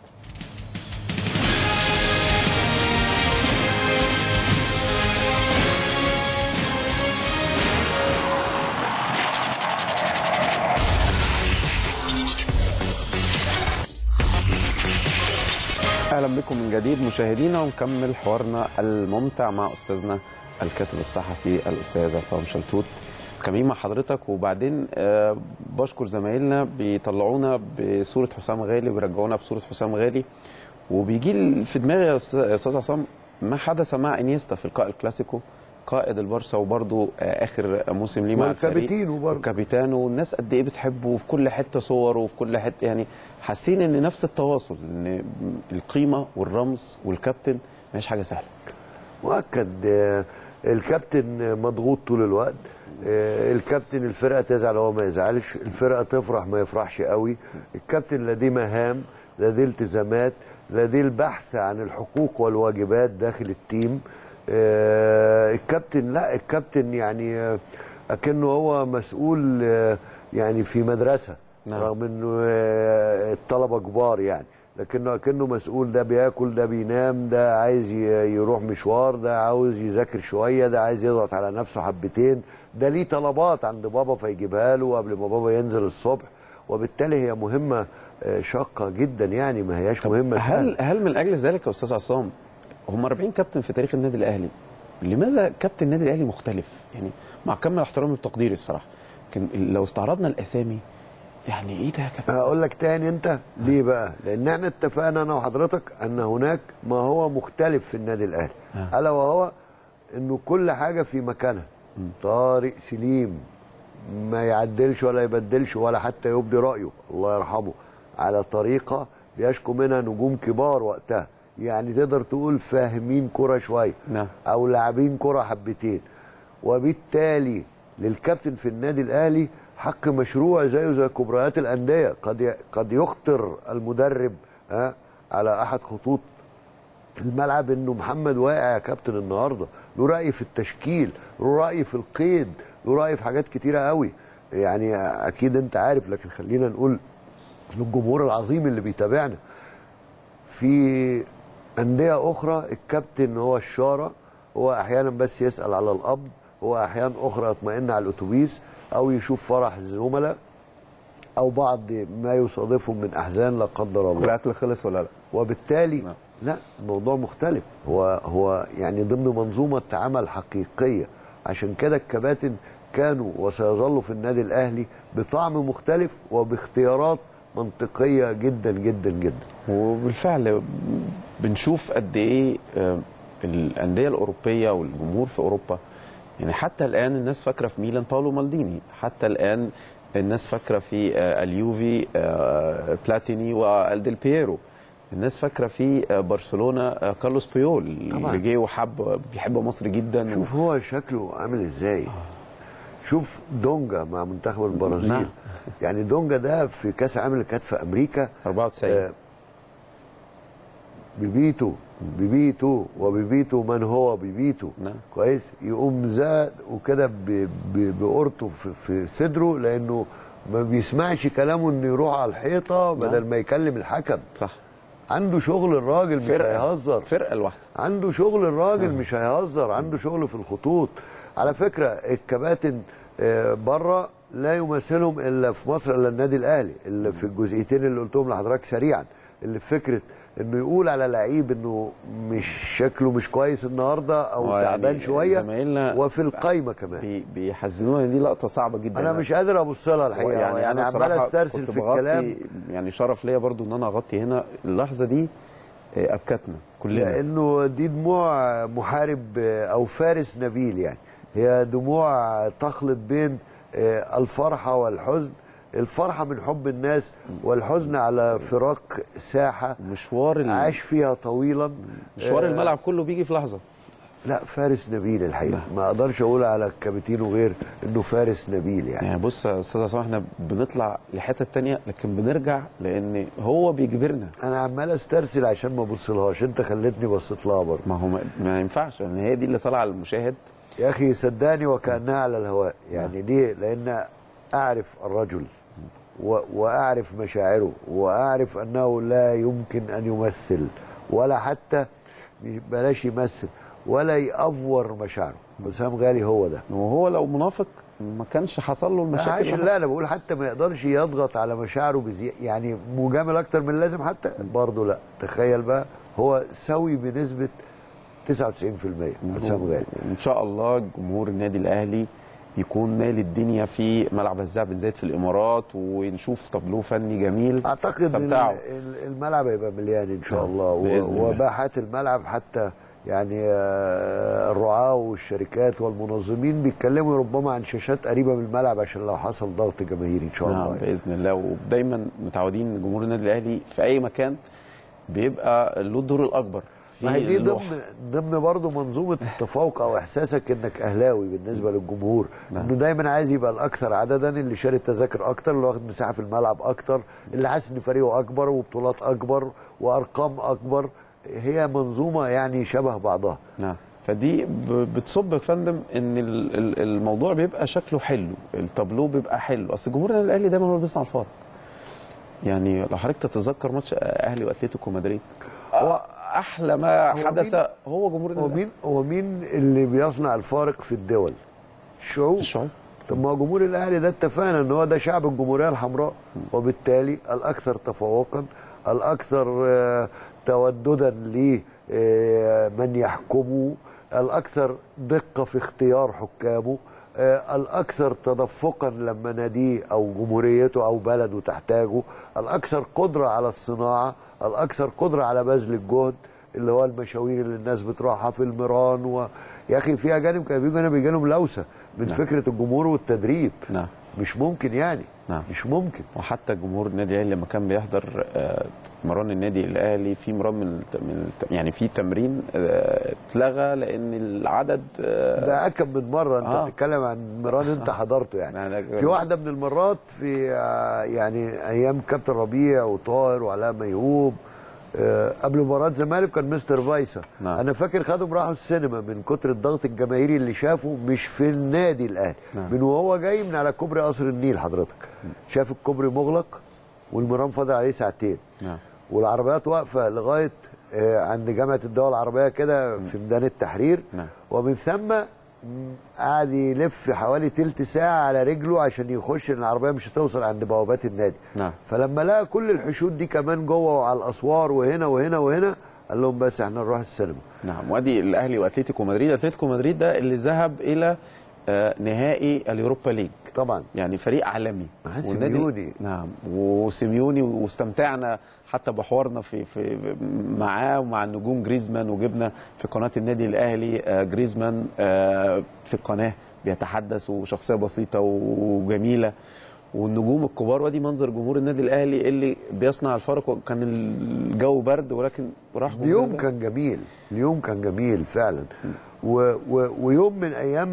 اهلا بكم من جديد مشاهدينا ونكمل حوارنا الممتع مع استاذنا الكاتب الصحفي الاستاذ عصام شلتوت كمين مع حضرتك وبعدين آه، بشكر زمايلنا بيطلعونا بصوره حسام غالي وبيرجعونا بصوره حسام غالي وبيجي في دماغي يا أستاذ- يا استاذ عصام ما حدث مع انيستا في لقاء الكلاسيكو قائد البارسا وبرضه آه، اخر موسم ليه مع الفريق والكابتن برضه. وكابيتانو والناس قد ايه بتحبه وفي كل حته صوره وفي كل حته يعني حاسين ان نفس التواصل ان القيمه والرمز والكابتن مش حاجه سهله مؤكد آه، الكابتن مضغوط طول الوقت آه، الكابتن الفرقه تزعل هو ما يزعلش الفرقه تفرح ما يفرحش قوي الكابتن لديه مهام لديه التزامات لديه البحث عن الحقوق والواجبات داخل التيم آه، الكابتن لا الكابتن يعني آه، اكنه هو مسؤول آه، يعني في مدرسه نعم. رغم انه آه، الطلبه كبار يعني لكنه اكنه مسؤول ده بياكل ده بينام ده عايز ي- يروح مشوار ده عاوز يذاكر شويه ده عايز يضغط على نفسه حبتين ده ليه طلبات عند بابا فيجيبها له قبل ما بابا ينزل الصبح وبالتالي هي مهمه آه، شاقه جدا يعني ما هياش مهمه هل سهله هل من اجل ذلك يا استاذ عصام هم 40 كابتن في تاريخ النادي الاهلي لماذا كابتن النادي الاهلي مختلف يعني مع كامل احترامي والتقدير الصراحه لكن لو استعرضنا الاسامي يعني ايه ده يا كابتن هقول لك تاني انت ليه بقى لان احنا اتفقنا انا وحضرتك ان هناك ما هو مختلف في النادي الاهلي آه. الا وهو انه كل حاجه في مكانها طارق سليم ما يعدلش ولا يبدلش ولا حتى يبدي رايه الله يرحمه على طريقه بيشكو منها نجوم كبار وقتها يعني تقدر تقول فاهمين كرة شويه نعم. او لاعبين كرة حبتين وبالتالي للكابتن في النادي الاهلي حق مشروع زيه زي كبريات الانديه قد ي- قد يخطر المدرب ها على احد خطوط الملعب انه محمد واقع يا كابتن النهارده له راي في التشكيل له راي في القيد له راي في حاجات كتيره قوي يعني اكيد انت عارف لكن خلينا نقول للجمهور العظيم اللي بيتابعنا في أندية أخرى الكابتن هو الشارة هو أحيانا بس يسأل على القبض هو أحيانا أخرى يطمئن على الأتوبيس أو يشوف فرح الزملاء أو بعض ما يصادفهم من أحزان لا قدر الله الاكل خلص ولا لا وبالتالي نعم. لا الموضوع مختلف هو هو يعني ضمن منظومه عمل حقيقيه عشان كده الكباتن كانوا وسيظلوا في النادي الاهلي بطعم مختلف وباختيارات منطقيه جدا جدا جدا وبالفعل بنشوف قد ايه آه، الانديه الاوروبيه والجمهور في اوروبا يعني حتى الان الناس فاكره في ميلان باولو مالديني حتى الان الناس فاكره في آه، اليوفي آه، بلاتيني والديل بييرو الناس فاكره في آه، برشلونه آه، كارلوس بيول طبعاً. اللي جه وحب بيحب مصر جدا شوف هو شكله عامل ازاي شوف دونجا مع منتخب البرازيل نعم. يعني دونجا ده في كاس العالم اللي كانت في امريكا 94 آه، بيبيتو بيبيتو وبيبيتو من هو بيبيتو نعم. كويس يقوم زاد وكده ب- ب- بقرطه في, في صدره لانه ما بيسمعش كلامه انه يروح على الحيطه بدل ما يكلم الحكم صح عنده شغل الراجل مش فرقه هيهزر فرقه لوحده عنده شغل الراجل مش هيهزر عنده شغل في الخطوط على فكره الكباتن آه، بره لا يمثلهم الا في مصر الا النادي الاهلي اللي في الجزئيتين اللي قلتهم لحضرتك سريعا اللي في فكره انه يقول على لعيب انه مش شكله مش كويس النهارده او هو يعني تعبان شويه زمايلنا وفي القايمه كمان بي- بيحزنونا دي لقطه صعبه جدا انا مش قادر ابص لها الحقيقه يعني, يعني أنا عمال صراحة استرسل كنت في بغطي- الكلام يعني شرف ليا برضو ان انا اغطي هنا اللحظه دي آه، ابكتنا كلنا لانه دي دموع محارب او فارس نبيل يعني هي دموع تخلط بين آه، الفرحه والحزن الفرحه من حب الناس والحزن على فراق ساحه مشوار ال... عاش فيها طويلا مشوار آه، الملعب كله بيجي في لحظه لا فارس نبيل الحقيقه ما اقدرش اقول على كابتينو غير انه فارس نبيل يعني يعني بص يا استاذ عصام احنا بنطلع لحته تانية لكن بنرجع لان هو بيجبرنا انا عمال استرسل عشان ما ابصلهاش انت خلتني بصيت لها برضه ما هو ما, ما ينفعش لان هي دي اللي طالعه للمشاهد يا اخي صدقني وكانها على الهواء يعني ليه لان اعرف الرجل و... واعرف مشاعره واعرف انه لا يمكن ان يمثل ولا حتى بلاش يمثل ولا يأفور مشاعره وسام غالي هو ده وهو لو منافق ما كانش حصل له المشاكل عشان اللي لا انا بقول حتى ما يقدرش يضغط على مشاعره بزي... يعني مجامل اكتر من اللازم حتى برضه لا تخيل بقى هو سوي بنسبه 99% حسام غالي ان شاء الله جمهور النادي الاهلي يكون مال الدنيا في ملعب الزعب بن زايد في الامارات ونشوف طابلوه فني جميل اعتقد ال- استمتعوا. ال- الملعب هيبقى مليان ان شاء آه، الله و- بإذن الله. وباحات الملعب حتى يعني آه، الرعاة والشركات والمنظمين بيتكلموا ربما عن شاشات قريبه من الملعب عشان لو حصل ضغط جماهيري ان شاء نعم الله يعني. باذن الله ودايما متعودين ان جمهور النادي الاهلي في اي مكان بيبقى له الدور الاكبر في ما هي دي اللوح. ضمن ضمن برضه منظومه التفوق او احساسك انك اهلاوي بالنسبه للجمهور نعم. انه دايما عايز يبقى الاكثر عددا اللي شاري تذاكر اكتر اللي واخد مساحه في الملعب اكتر اللي حاسس ان فريقه اكبر وبطولات اكبر وارقام اكبر هي منظومه يعني شبه بعضها نعم فدي ب- بتصب يا فندم ان ال- ال- الموضوع بيبقى شكله حلو التابلو بيبقى حلو اصل جمهور النادي الاهلي دايما هو اللي بيصنع الفارق يعني لو حضرتك تتذكر ماتش اهلي واتلتيكو مدريد هو- احلى ما هو حدث مين- هو جمهور النادي هو الأهلي. مين هو مين اللي بيصنع الفارق في الدول؟ الشعوب الشعوب طب ما هو جمهور الاهلي ده اتفقنا ان هو ده شعب الجمهوريه الحمراء وبالتالي الاكثر تفوقا الاكثر آه، توددا لمن يحكمه الاكثر دقه في اختيار حكامه آه، الاكثر تدفقا لما ناديه او جمهوريته او بلده تحتاجه الاكثر قدره على الصناعه الاكثر قدره على بذل الجهد اللي هو المشاوير اللي الناس بتروحها في الميران و... يا اخي في اجانب كانوا بيجوا هنا بيجي لهم لوسه من نعم. فكره الجمهور والتدريب نعم مش ممكن يعني نعم. مش ممكن وحتى جمهور النادي الاهلي لما كان بيحضر آه، مران النادي الاهلي في مران من الت- من الت- يعني في تمرين آه، اتلغى لان العدد آه، ده اكم من مره انت آه. بتتكلم عن ميران انت حضرته يعني يعني في واحده من المرات في آه، يعني ايام كابتن ربيع وطاهر وعلاء ميهوب آه، قبل مباراه زمالك كان مستر فايسا نعم. انا فاكر خدهم راحوا السينما من كتر الضغط الجماهيري اللي شافه مش في النادي الاهلي نعم. من وهو جاي من على كوبري قصر النيل حضرتك شاف الكوبري مغلق والمرام فاضل عليه ساعتين نعم والعربيات واقفه لغايه آه، عند جامعه الدول العربيه كده في ميدان التحرير نعم. ومن ثم مم، قعد يلف حوالي تلت ساعه على رجله عشان يخش ان العربيه مش هتوصل عند بوابات النادي نعم. فلما لقى كل الحشود دي كمان جوه وعلى الاسوار وهنا وهنا وهنا قال لهم بس احنا نروح السينما نعم وادي الاهلي واتلتيكو مدريد اتلتيكو مدريد ده اللي ذهب الى آه، نهائي اليوروبا ليج طبعا يعني فريق عالمي مع والنادي- سيميوني. نعم وسيميوني واستمتعنا حتى بحوارنا في, في معاه ومع النجوم جريزمان وجبنا في قناه النادي الاهلي آه، جريزمان آه، في القناه بيتحدث وشخصيه بسيطه وجميله والنجوم الكبار وادي منظر جمهور النادي الاهلي اللي بيصنع الفرق وكان الجو برد ولكن راح جمهور اليوم الأهلي. كان جميل اليوم كان جميل فعلا و و ويوم من ايام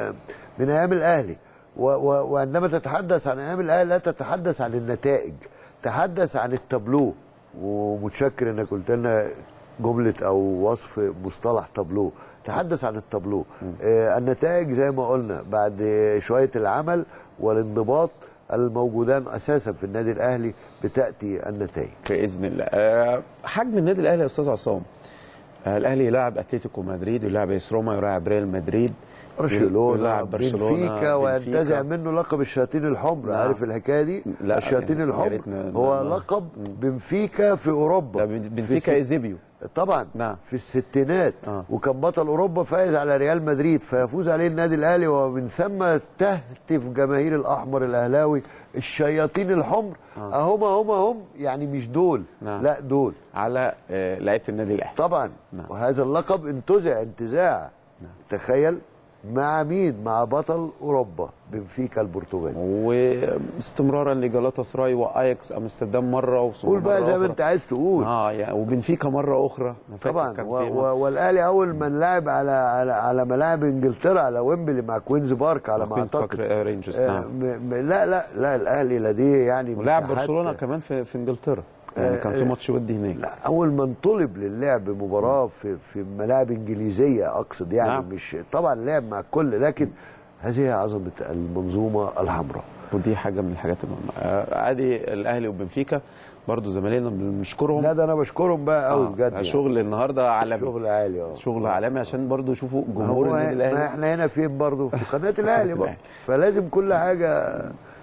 من ايام الاهلي و و وعندما تتحدث عن ايام الاهلي لا تتحدث عن النتائج تحدث عن التابلو ومتشكر انك قلت لنا جمله او وصف مصطلح تابلو تحدث عن التابلو آه النتائج زي ما قلنا بعد شويه العمل والانضباط الموجودان اساسا في النادي الاهلي بتاتي النتائج باذن الله آه، حجم النادي الاهلي يا استاذ عصام آه، الاهلي يلعب اتلتيكو مدريد يلعب اس روما يلعب ريال مدريد برشلونه يلعب برشلونه بنفيكا وينتزع منه لقب الشياطين الحمر نعم. عارف الحكايه دي لا، الشياطين يعني يا الحمر ريت ن- هو ن- لقب بنفيكا في اوروبا ده بن- في بنفيكا ست- ايزيبيو طبعا نعم. في الستينات آه. وكان بطل اوروبا فايز على ريال مدريد فيفوز عليه النادي الاهلي ومن ثم تهتف جماهير الاحمر الاهلاوي الشياطين الحمر اهم هم هم يعني مش دول نعم. لا دول على آه، لعيبه النادي الاهلي طبعا نعم. وهذا اللقب انتزع انتزاع تخيل مع مين مع بطل اوروبا بنفيكا البرتغالي واستمرارا لجلاتا سراي واياكس امستردام مره وثم قول بقى مرة زي ما أخرى. انت عايز تقول اه يعني وبنفيكا مره اخرى أنا فاكر طبعا كان و- في و- والاهلي اول ما نلعب على على على ملاعب انجلترا على ويمبلي مع كوينز بارك على ما كوينز اعتقد بارك رينجرز، آه، نعم. م- م- لا لا لا الاهلي لديه يعني ولعب مساحات- برشلونه كمان في في انجلترا يعني كان في ماتش ودي هناك لا اول ما انطلب للعب مباراه في في ملاعب انجليزيه اقصد يعني نعم. مش طبعا لعب مع الكل لكن هذه عظمه المنظومه الحمراء ودي حاجه من الحاجات المهمه آه، ادي الاهلي وبنفيكا برضو زمايلنا بنشكرهم لا ده انا بشكرهم بقى قوي آه، بجد يعني. شغل النهارده عالمي شغل عالي اه شغل عالمي عشان برضو يشوفوا ما جمهور هو النادي ما الاهلي احنا هنا فين برضه في قناه الاهلي برضه الأهلي. فلازم كل حاجه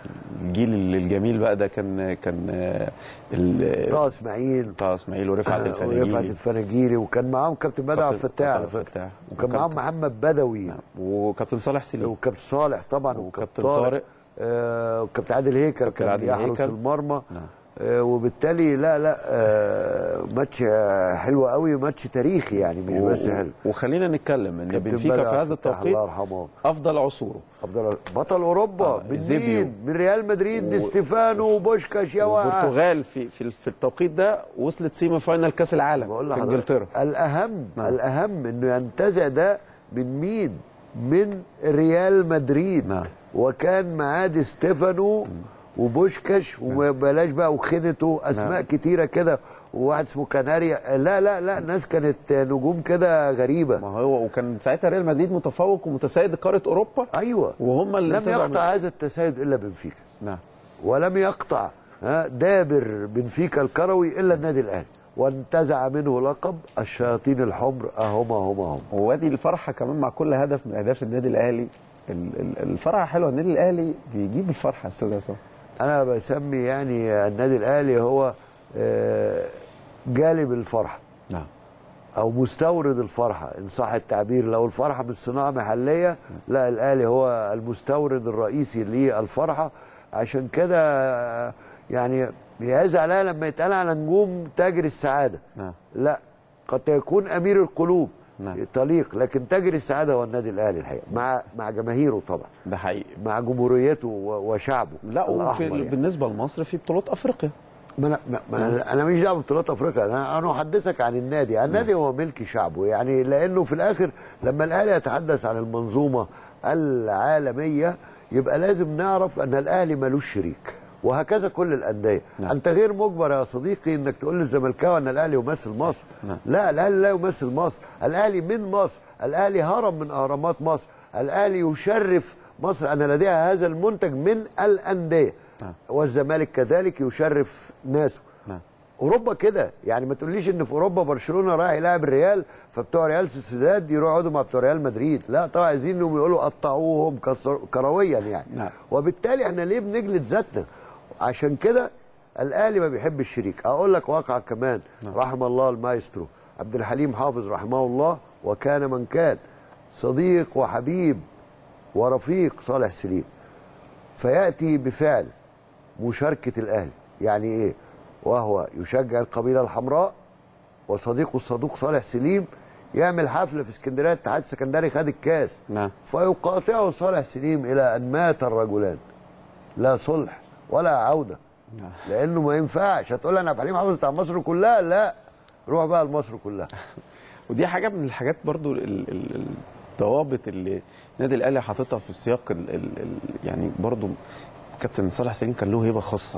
الجيل الجميل بقى ده كان كان آه، ال- طه اسماعيل طه اسماعيل ورفعت ورفعت الفناجيلي الفناجيلي وكان معاهم كابتن بدر عبد كابتن- الفتاح على كابتن فكره فتاح. وكان وكان- معاهم محمد بدوي وكابتن صالح سليم وكابتن صالح طبعا وكابتن طارق. آه وكابتن عادل هيكل كابتن كان عادل يحرس هيكل. المرمى نعم. آه وبالتالي لا لا آه ماتش آه، حلو قوي ماتش تاريخي يعني مش بس حلو وخلينا نتكلم ان كابتن بنفيكا بدر في عبد هذا الفتاح التوقيت الله يرحمه افضل عصوره افضل بطل اوروبا آه، من زيبيو. مين؟ من ريال مدريد دي و- ستيفانو وبوشكاش يا وقع البرتغال في في في التوقيت ده وصلت سيمي فاينال كاس العالم بقول في لحضرتك انجلترا الاهم نعم. الاهم انه ينتزع ده من مين؟ من ريال مدريد نعم. وكان معاه دي ستيفانو وبوشكاش وبلاش بقى وخنته اسماء نعم. كتيره كده وواحد اسمه كناريا لا لا لا ناس كانت نجوم كده غريبه ما هو وكان ساعتها ريال مدريد متفوق ومتسيد قاره اوروبا ايوه وهم اللي لم انتزعوا يقطع هذا التسيد الا بنفيكا نعم ولم يقطع ها دابر بنفيكا الكروي الا النادي الاهلي وانتزع منه لقب الشياطين الحمر اهما هما هم وادي الفرحه كمان مع كل هدف من اهداف النادي الاهلي ال- ال- الفرحه حلوه النادي الاهلي بيجيب الفرحه يا استاذ عصام انا بسمي يعني النادي الاهلي هو آه، جالب الفرحه نعم او مستورد الفرحه ان صح التعبير لو الفرحه من صناعه محليه لا الاهلي هو المستورد الرئيسي للفرحه عشان كده آه، يعني يزعل عليها لما يتقال على نجوم تاجر السعاده نعم لا قد يكون امير القلوب نعم. طليق لكن تاجر السعاده هو النادي الاهلي الحقيقه مع مع جماهيره طبعا ده حقيقي مع جمهوريته و- وشعبه لا وفي الأحمر يعني. بالنسبه لمصر في بطولات افريقيا ما انا ما ما انا أنا مش دعوه ببطولات افريقيا انا انا احدثك عن النادي، النادي هو ملك شعبه يعني لانه في الاخر لما الاهلي يتحدث عن المنظومه العالميه يبقى لازم نعرف ان الاهلي ملوش شريك وهكذا كل الانديه نعم. انت غير مجبر يا صديقي انك تقول للزملكاوي ان الاهلي يمثل مصر نعم. لا الاهلي لا يمثل مصر الاهلي من مصر الاهلي هرم من اهرامات مصر الاهلي يشرف مصر ان لديها هذا المنتج من الانديه نعم. والزمالك كذلك يشرف ناسه نعم اوروبا كده يعني ما تقوليش ان في اوروبا برشلونه رايح يلعب الريال فبتوع ريال سوسيداد يروحوا يقعدوا مع بتوع ريال مدريد لا طبعا عايزين انهم يقولوا قطعوهم كسر- كرويا يعني نعم. وبالتالي احنا ليه بنجلد ذاتنا عشان كده الاهلي ما بيحب الشريك اقول لك واقعه كمان رحم الله المايسترو عبد الحليم حافظ رحمه الله وكان من كان صديق وحبيب ورفيق صالح سليم فياتي بفعل مشاركه الاهلي يعني ايه وهو يشجع القبيله الحمراء وصديقه الصدوق صالح سليم يعمل حفله في اسكندريه الاتحاد السكندري خد الكاس نعم فيقاطعه صالح سليم الى ان مات الرجلان لا صلح ولا عوده نعم. لانه ما ينفعش هتقول انا عبد الحليم حافظ بتاع مصر كلها لا روح بقى لمصر كلها ودي حاجه من الحاجات برضو ال- ال- الضوابط اللي النادي الاهلي حاططها في السياق ال ال ال يعني برضو كابتن صالح سليم كان له هيبه خاصه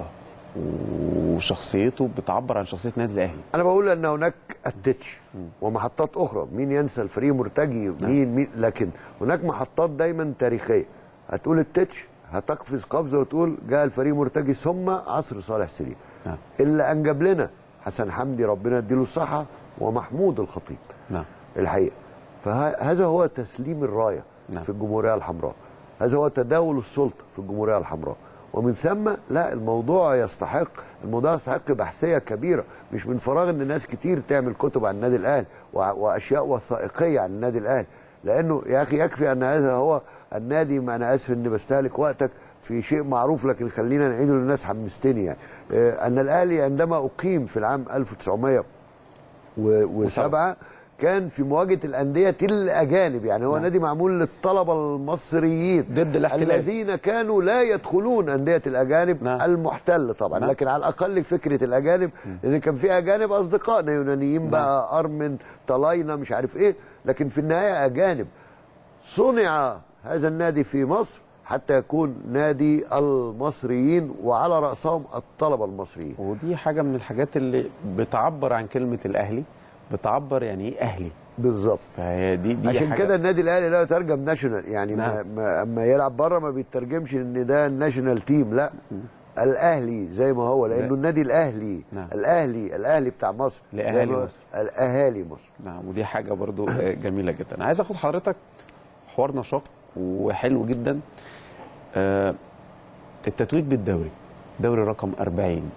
وشخصيته بتعبر عن شخصيه النادي الاهلي انا بقول ان هناك التتش ومحطات اخرى مين ينسى الفريق مرتجي مين مين لكن هناك محطات دايما تاريخيه هتقول التتش هتقفز قفزه وتقول جاء الفريق مرتجي ثم عصر صالح سليم نعم. اللي انجب لنا حسن حمدي ربنا يديله الصحه ومحمود الخطيب نعم الحقيقه فهذا هو تسليم الرايه نعم. في الجمهوريه الحمراء هذا هو تداول السلطه في الجمهوريه الحمراء ومن ثم لا الموضوع يستحق الموضوع يستحق بحثيه كبيره مش من فراغ ان ناس كتير تعمل كتب عن النادي الاهلي وع- واشياء وثائقيه عن النادي الاهلي لانه يا اخي يكفي ان هذا هو النادي ما انا اسف اني بستهلك وقتك في شيء معروف لكن خلينا نعيده للناس حمستني يعني آه، ان الاهلي عندما اقيم في العام 1900 و- وسبعة كان في مواجهه الانديه الاجانب يعني هو نعم. نادي معمول للطلبه المصريين ضد الاحتلال. الذين كانوا لا يدخلون انديه الاجانب نعم. المحتل طبعا نعم. لكن على الاقل فكره الاجانب لان كان في اجانب اصدقائنا يونانيين بقى ارمن طلاينه مش عارف ايه لكن في النهايه اجانب صنع هذا النادي في مصر حتى يكون نادي المصريين وعلى راسهم الطلبه المصريين ودي حاجه من الحاجات اللي بتعبر عن كلمه الاهلي بتعبر يعني ايه اهلي بالظبط فهي دي دي عشان حاجة- كده النادي الاهلي لا يترجم ناشونال يعني ما نعم. ما اما يلعب بره ما بيترجمش ان ده الناشونال تيم لا الاهلي زي ما هو لانه لا. النادي الاهلي نعم. الاهلي الاهلي بتاع مصر لأهالي زي ما هو- مصر. الاهالي مصر نعم ودي حاجه برضو آه، جميله جدا عايز اخد حضرتك حوار نشاط وحلو جدا آه، التتويج بالدوري دوري رقم 40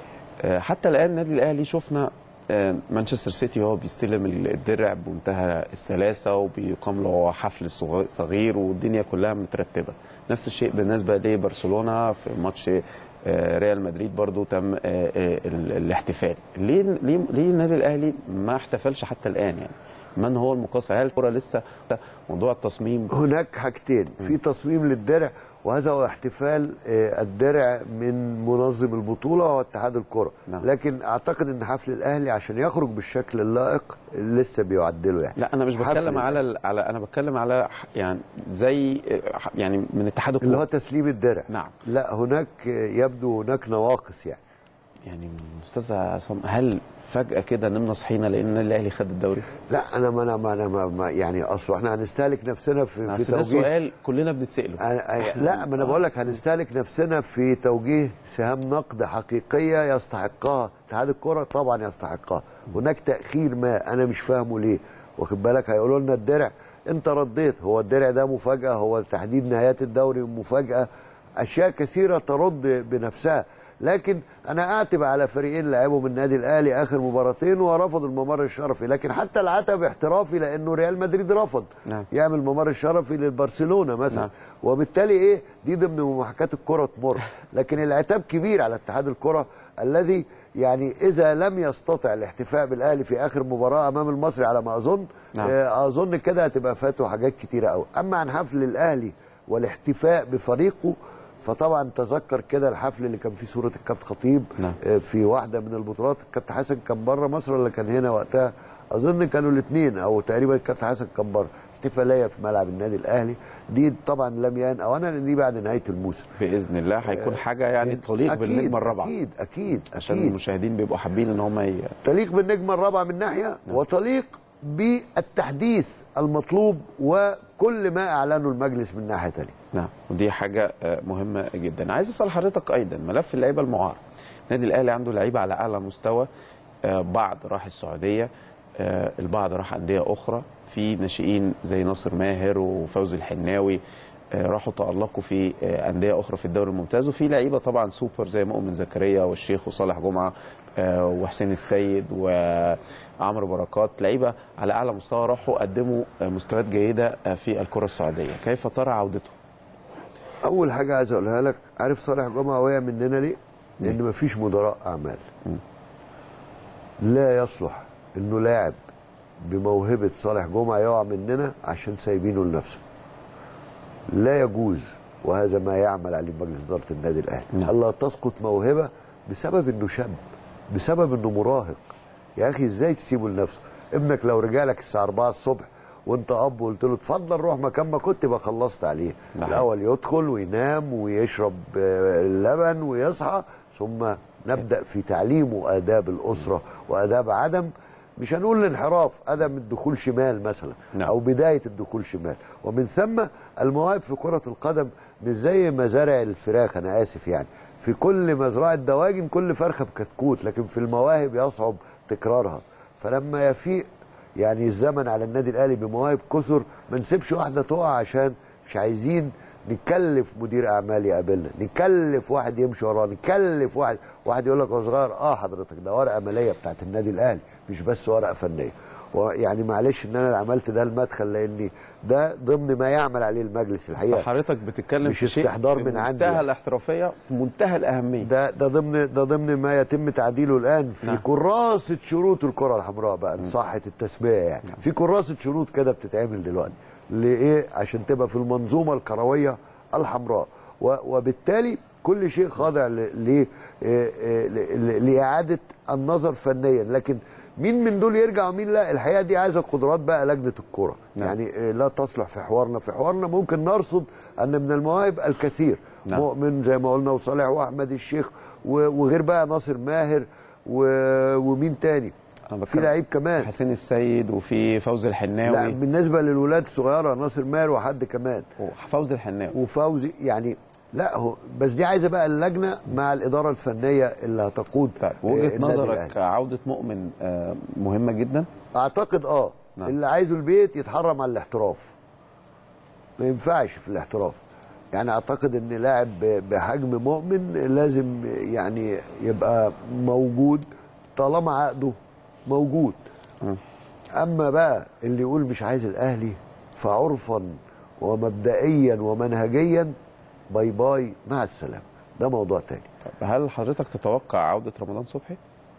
آه، حتى الان النادي الاهلي شفنا آه، مانشستر سيتي هو بيستلم الدرع بمنتهى السلاسه وبيقام له حفل صغ- صغير والدنيا كلها مترتبه نفس الشيء بالنسبه لبرشلونه في ماتش آه، ريال مدريد برضو تم آه، آه، ال- الاحتفال ليه ليه ليه النادي الاهلي ما احتفلش حتى الان يعني من هو المقصر هل الكره لسه موضوع التصميم هناك حاجتين في تصميم للدرع وهذا هو احتفال آه، الدرع من منظم البطوله وهو اتحاد الكره نعم. لكن اعتقد ان حفل الاهلي عشان يخرج بالشكل اللائق لسه بيعدله يعني لا انا مش حفل بتكلم على ال- على انا بتكلم على ح- يعني زي آه، ح- يعني من اتحاد الكوره اللي هو تسليم الدرع نعم لا هناك آه، يبدو هناك نواقص يعني يعني استاذ عصام هل فجاه كده نمنا صحينا لان الاهلي خد الدوري؟ لا انا ما انا ما انا ما ما يعني اصل احنا هنستهلك نفسنا في في أصل ده توجيه سؤال كلنا بنتساله أنا- أي- لا ما انا بقول لك هنستهلك نفسنا في توجيه سهام نقد حقيقيه يستحقها اتحاد الكره طبعا يستحقها هناك تاخير ما انا مش فاهمه ليه واخد بالك هيقولوا لنا الدرع انت رديت هو الدرع ده مفاجاه هو تحديد نهايات الدوري مفاجاه اشياء كثيره ترد بنفسها لكن انا اعتب على فريقين لعبوا من النادي الاهلي اخر مباراتين ورفضوا الممر الشرفي لكن حتى العتب احترافي لانه ريال مدريد رفض نعم. يعمل ممر الشرفي للبرشلونه مثلا نعم. وبالتالي ايه دي ضمن محاكاه الكره تمر لكن العتاب كبير على اتحاد الكره الذي يعني اذا لم يستطع الاحتفاء بالاهلي في اخر مباراه امام المصري على ما اظن نعم. آه، اظن كده هتبقى فاته حاجات كتيره قوي اما عن حفل الاهلي والاحتفاء بفريقه فطبعا تذكر كده الحفل اللي كان فيه صوره الكابتن خطيب نعم. آه، في واحده من البطولات الكابتن حسن كان بره مصر ولا كان هنا وقتها اظن كانوا الاثنين او تقريبا الكابتن حسن كان بره احتفاليه في ملعب النادي الاهلي دي طبعا لم يان اولا لان دي بعد نهايه الموسم باذن الله هيكون حاجه يعني تليق أكيد بالنجمه الرابعه اكيد اكيد عشان أكيد. المشاهدين بيبقوا حابين ان هم ي... تليق بالنجمه الرابعه من ناحيه وتليق بالتحديث المطلوب وكل ما اعلنه المجلس من ناحيه ثانيه نعم ودي حاجه آه، مهمه جدا عايز اسال حضرتك ايضا ملف اللعيبه المعار النادي الاهلي عنده لعيبه على اعلى مستوى آه، بعض راح السعوديه آه، البعض راح انديه اخرى في ناشئين زي ناصر ماهر وفوزي الحناوي آه، راحوا تألقوا في آه، أندية أخرى في الدوري الممتاز وفي لعيبة طبعا سوبر زي مؤمن زكريا والشيخ وصالح جمعة آه، وحسين السيد وعمرو بركات لعيبة على أعلى مستوى راحوا قدموا آه، مستويات جيدة آه، في الكرة السعودية كيف ترى عودته؟ اول حاجه عايز اقولها لك عارف صالح جمعه وقع مننا ليه لان مفيش مدراء اعمال لا يصلح انه لاعب بموهبه صالح جمعه يقع مننا عشان سايبينه لنفسه لا يجوز وهذا ما يعمل عليه مجلس اداره النادي الاهلي نعم. الا تسقط موهبه بسبب انه شاب بسبب انه مراهق يا اخي ازاي تسيبه لنفسه ابنك لو رجع لك الساعه 4 الصبح وانت اب وقلت له اتفضل روح مكان ما كنت بقى خلصت عليه نعم. الاول يدخل وينام ويشرب آه، اللبن ويصحى ثم نبدا في تعليمه اداب الاسره واداب عدم مش هنقول الانحراف عدم الدخول شمال مثلا نعم. او بدايه الدخول شمال ومن ثم المواهب في كره القدم مش زي مزارع الفراخ انا اسف يعني في كل مزرعه دواجن كل فرخه بكتكوت لكن في المواهب يصعب تكرارها فلما يفيق يعني الزمن على النادي الاهلي بمواهب كثر ما نسيبش واحده تقع عشان مش عايزين نكلف مدير اعمال يقابلنا نكلف واحد يمشي وراه نكلف واحد واحد يقول لك هو صغير اه حضرتك ده ورقه ماليه بتاعت النادي الاهلي مش بس ورقه فنيه ويعني معلش ان انا اللي عملت ده المدخل لاني ده ضمن ما يعمل عليه المجلس أصل الحقيقه حضرتك بتتكلم مش في شيء استحضار في من عندي منتهى يعني. الاحترافيه في منتهى الاهميه ده ده ضمن ده ضمن ما يتم تعديله الان في نعم. كراسه شروط الكره الحمراء بقى إن صحت التسميه يعني في كراسه شروط كده بتتعمل دلوقتي لايه عشان تبقى في المنظومه الكرويه الحمراء و- وبالتالي كل شيء خاضع ل- ل- آه، آه، ل- لاعاده النظر فنيا لكن مين من دول يرجع ومين لا الحقيقه دي عايزه قدرات بقى لجنه الكره نعم. يعني آه، لا تصلح في حوارنا في حوارنا ممكن نرصد ان من المواهب الكثير نعم. مؤمن زي ما قلنا وصالح واحمد الشيخ و- وغير بقى ناصر ماهر و- ومين تاني أنا في بتكلم لعيب كمان حسين السيد وفي فوزي لا الحناوي بالنسبه للولاد الصغيره ناصر ماهر وحد كمان وفوزي الحناوي وفوزي يعني لا هو بس دي عايزه بقى اللجنه مع الاداره الفنيه اللي هتقود طيب آه، وجهه النادي نظرك الأهلي. عوده مؤمن آه، مهمه جدا اعتقد اه نعم. اللي عايزه البيت يتحرم على الاحتراف ما ينفعش في الاحتراف يعني اعتقد ان لاعب ب- بحجم مؤمن لازم يعني يبقى موجود طالما عقده موجود اما بقى اللي يقول مش عايز الاهلي فعرفا ومبدئيا ومنهجيا باي باي مع السلامه ده موضوع تاني طب هل حضرتك تتوقع عوده رمضان صبحي؟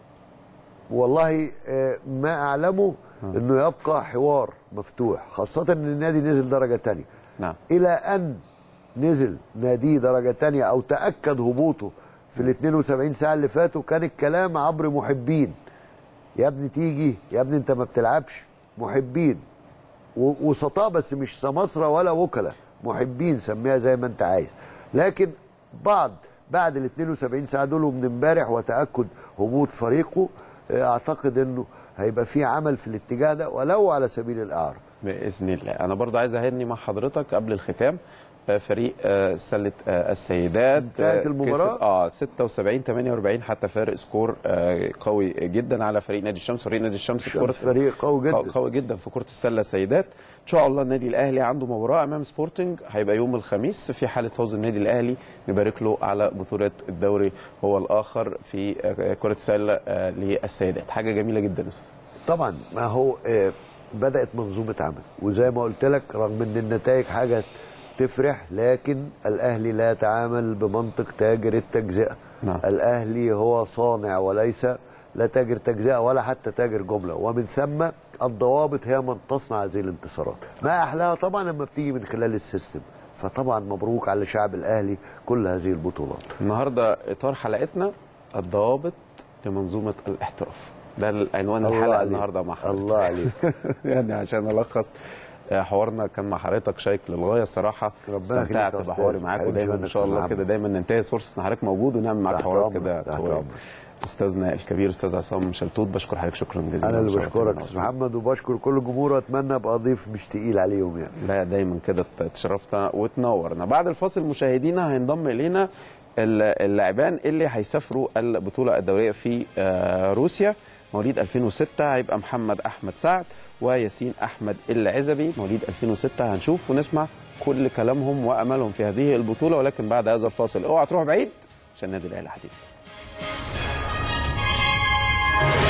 والله آه، ما اعلمه انه يبقى حوار مفتوح خاصه ان النادي نزل درجه تانية نعم الى ان نزل ناديه درجه تانية او تاكد هبوطه في ال 72 ساعه اللي فاتوا كان الكلام عبر محبين يا ابني تيجي يا ابني انت ما بتلعبش محبين و- وسطاه بس مش سماسرة ولا وكلاء محبين سميها زي ما انت عايز لكن بعد بعد ال 72 ساعه دول ومن امبارح وتاكد هبوط فريقه اه، اعتقد انه هيبقى في عمل في الاتجاه ده ولو على سبيل الاعاره باذن الله انا برضو عايز اهني مع حضرتك قبل الختام آه، فريق آه، سله آه، السيدات انتهت آه، المباراة؟ كسب- اه 76 48 حتى فارق سكور آه، قوي جدا على فريق نادي الشمس فريق نادي الشمس في كره الشمس فريق قوي جدا. قوي- قوي جدا في كره السله سيدات ان شاء الله النادي الاهلي عنده مباراه امام سبورتنج هيبقى يوم الخميس في حاله فوز النادي الاهلي نبارك له على بطوله الدوري هو الاخر في آه، كره السله آه، للسيدات حاجه جميله جدا يا استاذ طبعا ما هو آه، بدات منظومه عمل وزي ما قلت لك رغم ان النتائج حاجه تفرح لكن الاهلي لا يتعامل بمنطق تاجر التجزئه نعم. الاهلي هو صانع وليس لا تاجر تجزئه ولا حتى تاجر جمله ومن ثم الضوابط هي من تصنع هذه الانتصارات ما احلاها طبعا لما بتيجي من خلال السيستم فطبعا مبروك على شعب الاهلي كل هذه البطولات النهارده اطار حلقتنا الضوابط لمنظومه الاحتراف ده العنوان الله الحلقه عليك. النهارده مع حضرتك الله عليك يعني عشان الخص آه، حوارنا كان مع حضرتك شيق للغايه الصراحه ربنا استمتعت يخليك يا بحواري أستاذ. معاك ما ودايما تحرمش ان شاء منك الله يا كده عم. دايما ننتهز فرصه ان حضرتك موجود ونعمل معاك تحت حوارات أمرك، كده تحت قويه أمرك. استاذنا الكبير استاذ عصام شلتوت بشكر حضرتك شكرا جزيلا انا اللي شرفتنا بشكرك ونورتنا. استاذ محمد وبشكر كل الجمهور واتمنى ابقى ضيف مش تقيل عليهم يعني لا دايما كده تشرفنا وتنورنا بعد الفاصل مشاهدينا هينضم الينا ال- اللاعبان اللي هيسافروا البطوله الدوليه في آه، روسيا مواليد 2006 هيبقى محمد احمد سعد وياسين احمد العزبي مواليد 2006 هنشوف ونسمع كل كلامهم واملهم في هذه البطوله ولكن بعد هذا الفاصل اوعى تروح بعيد عشان النادي الاهلي حديث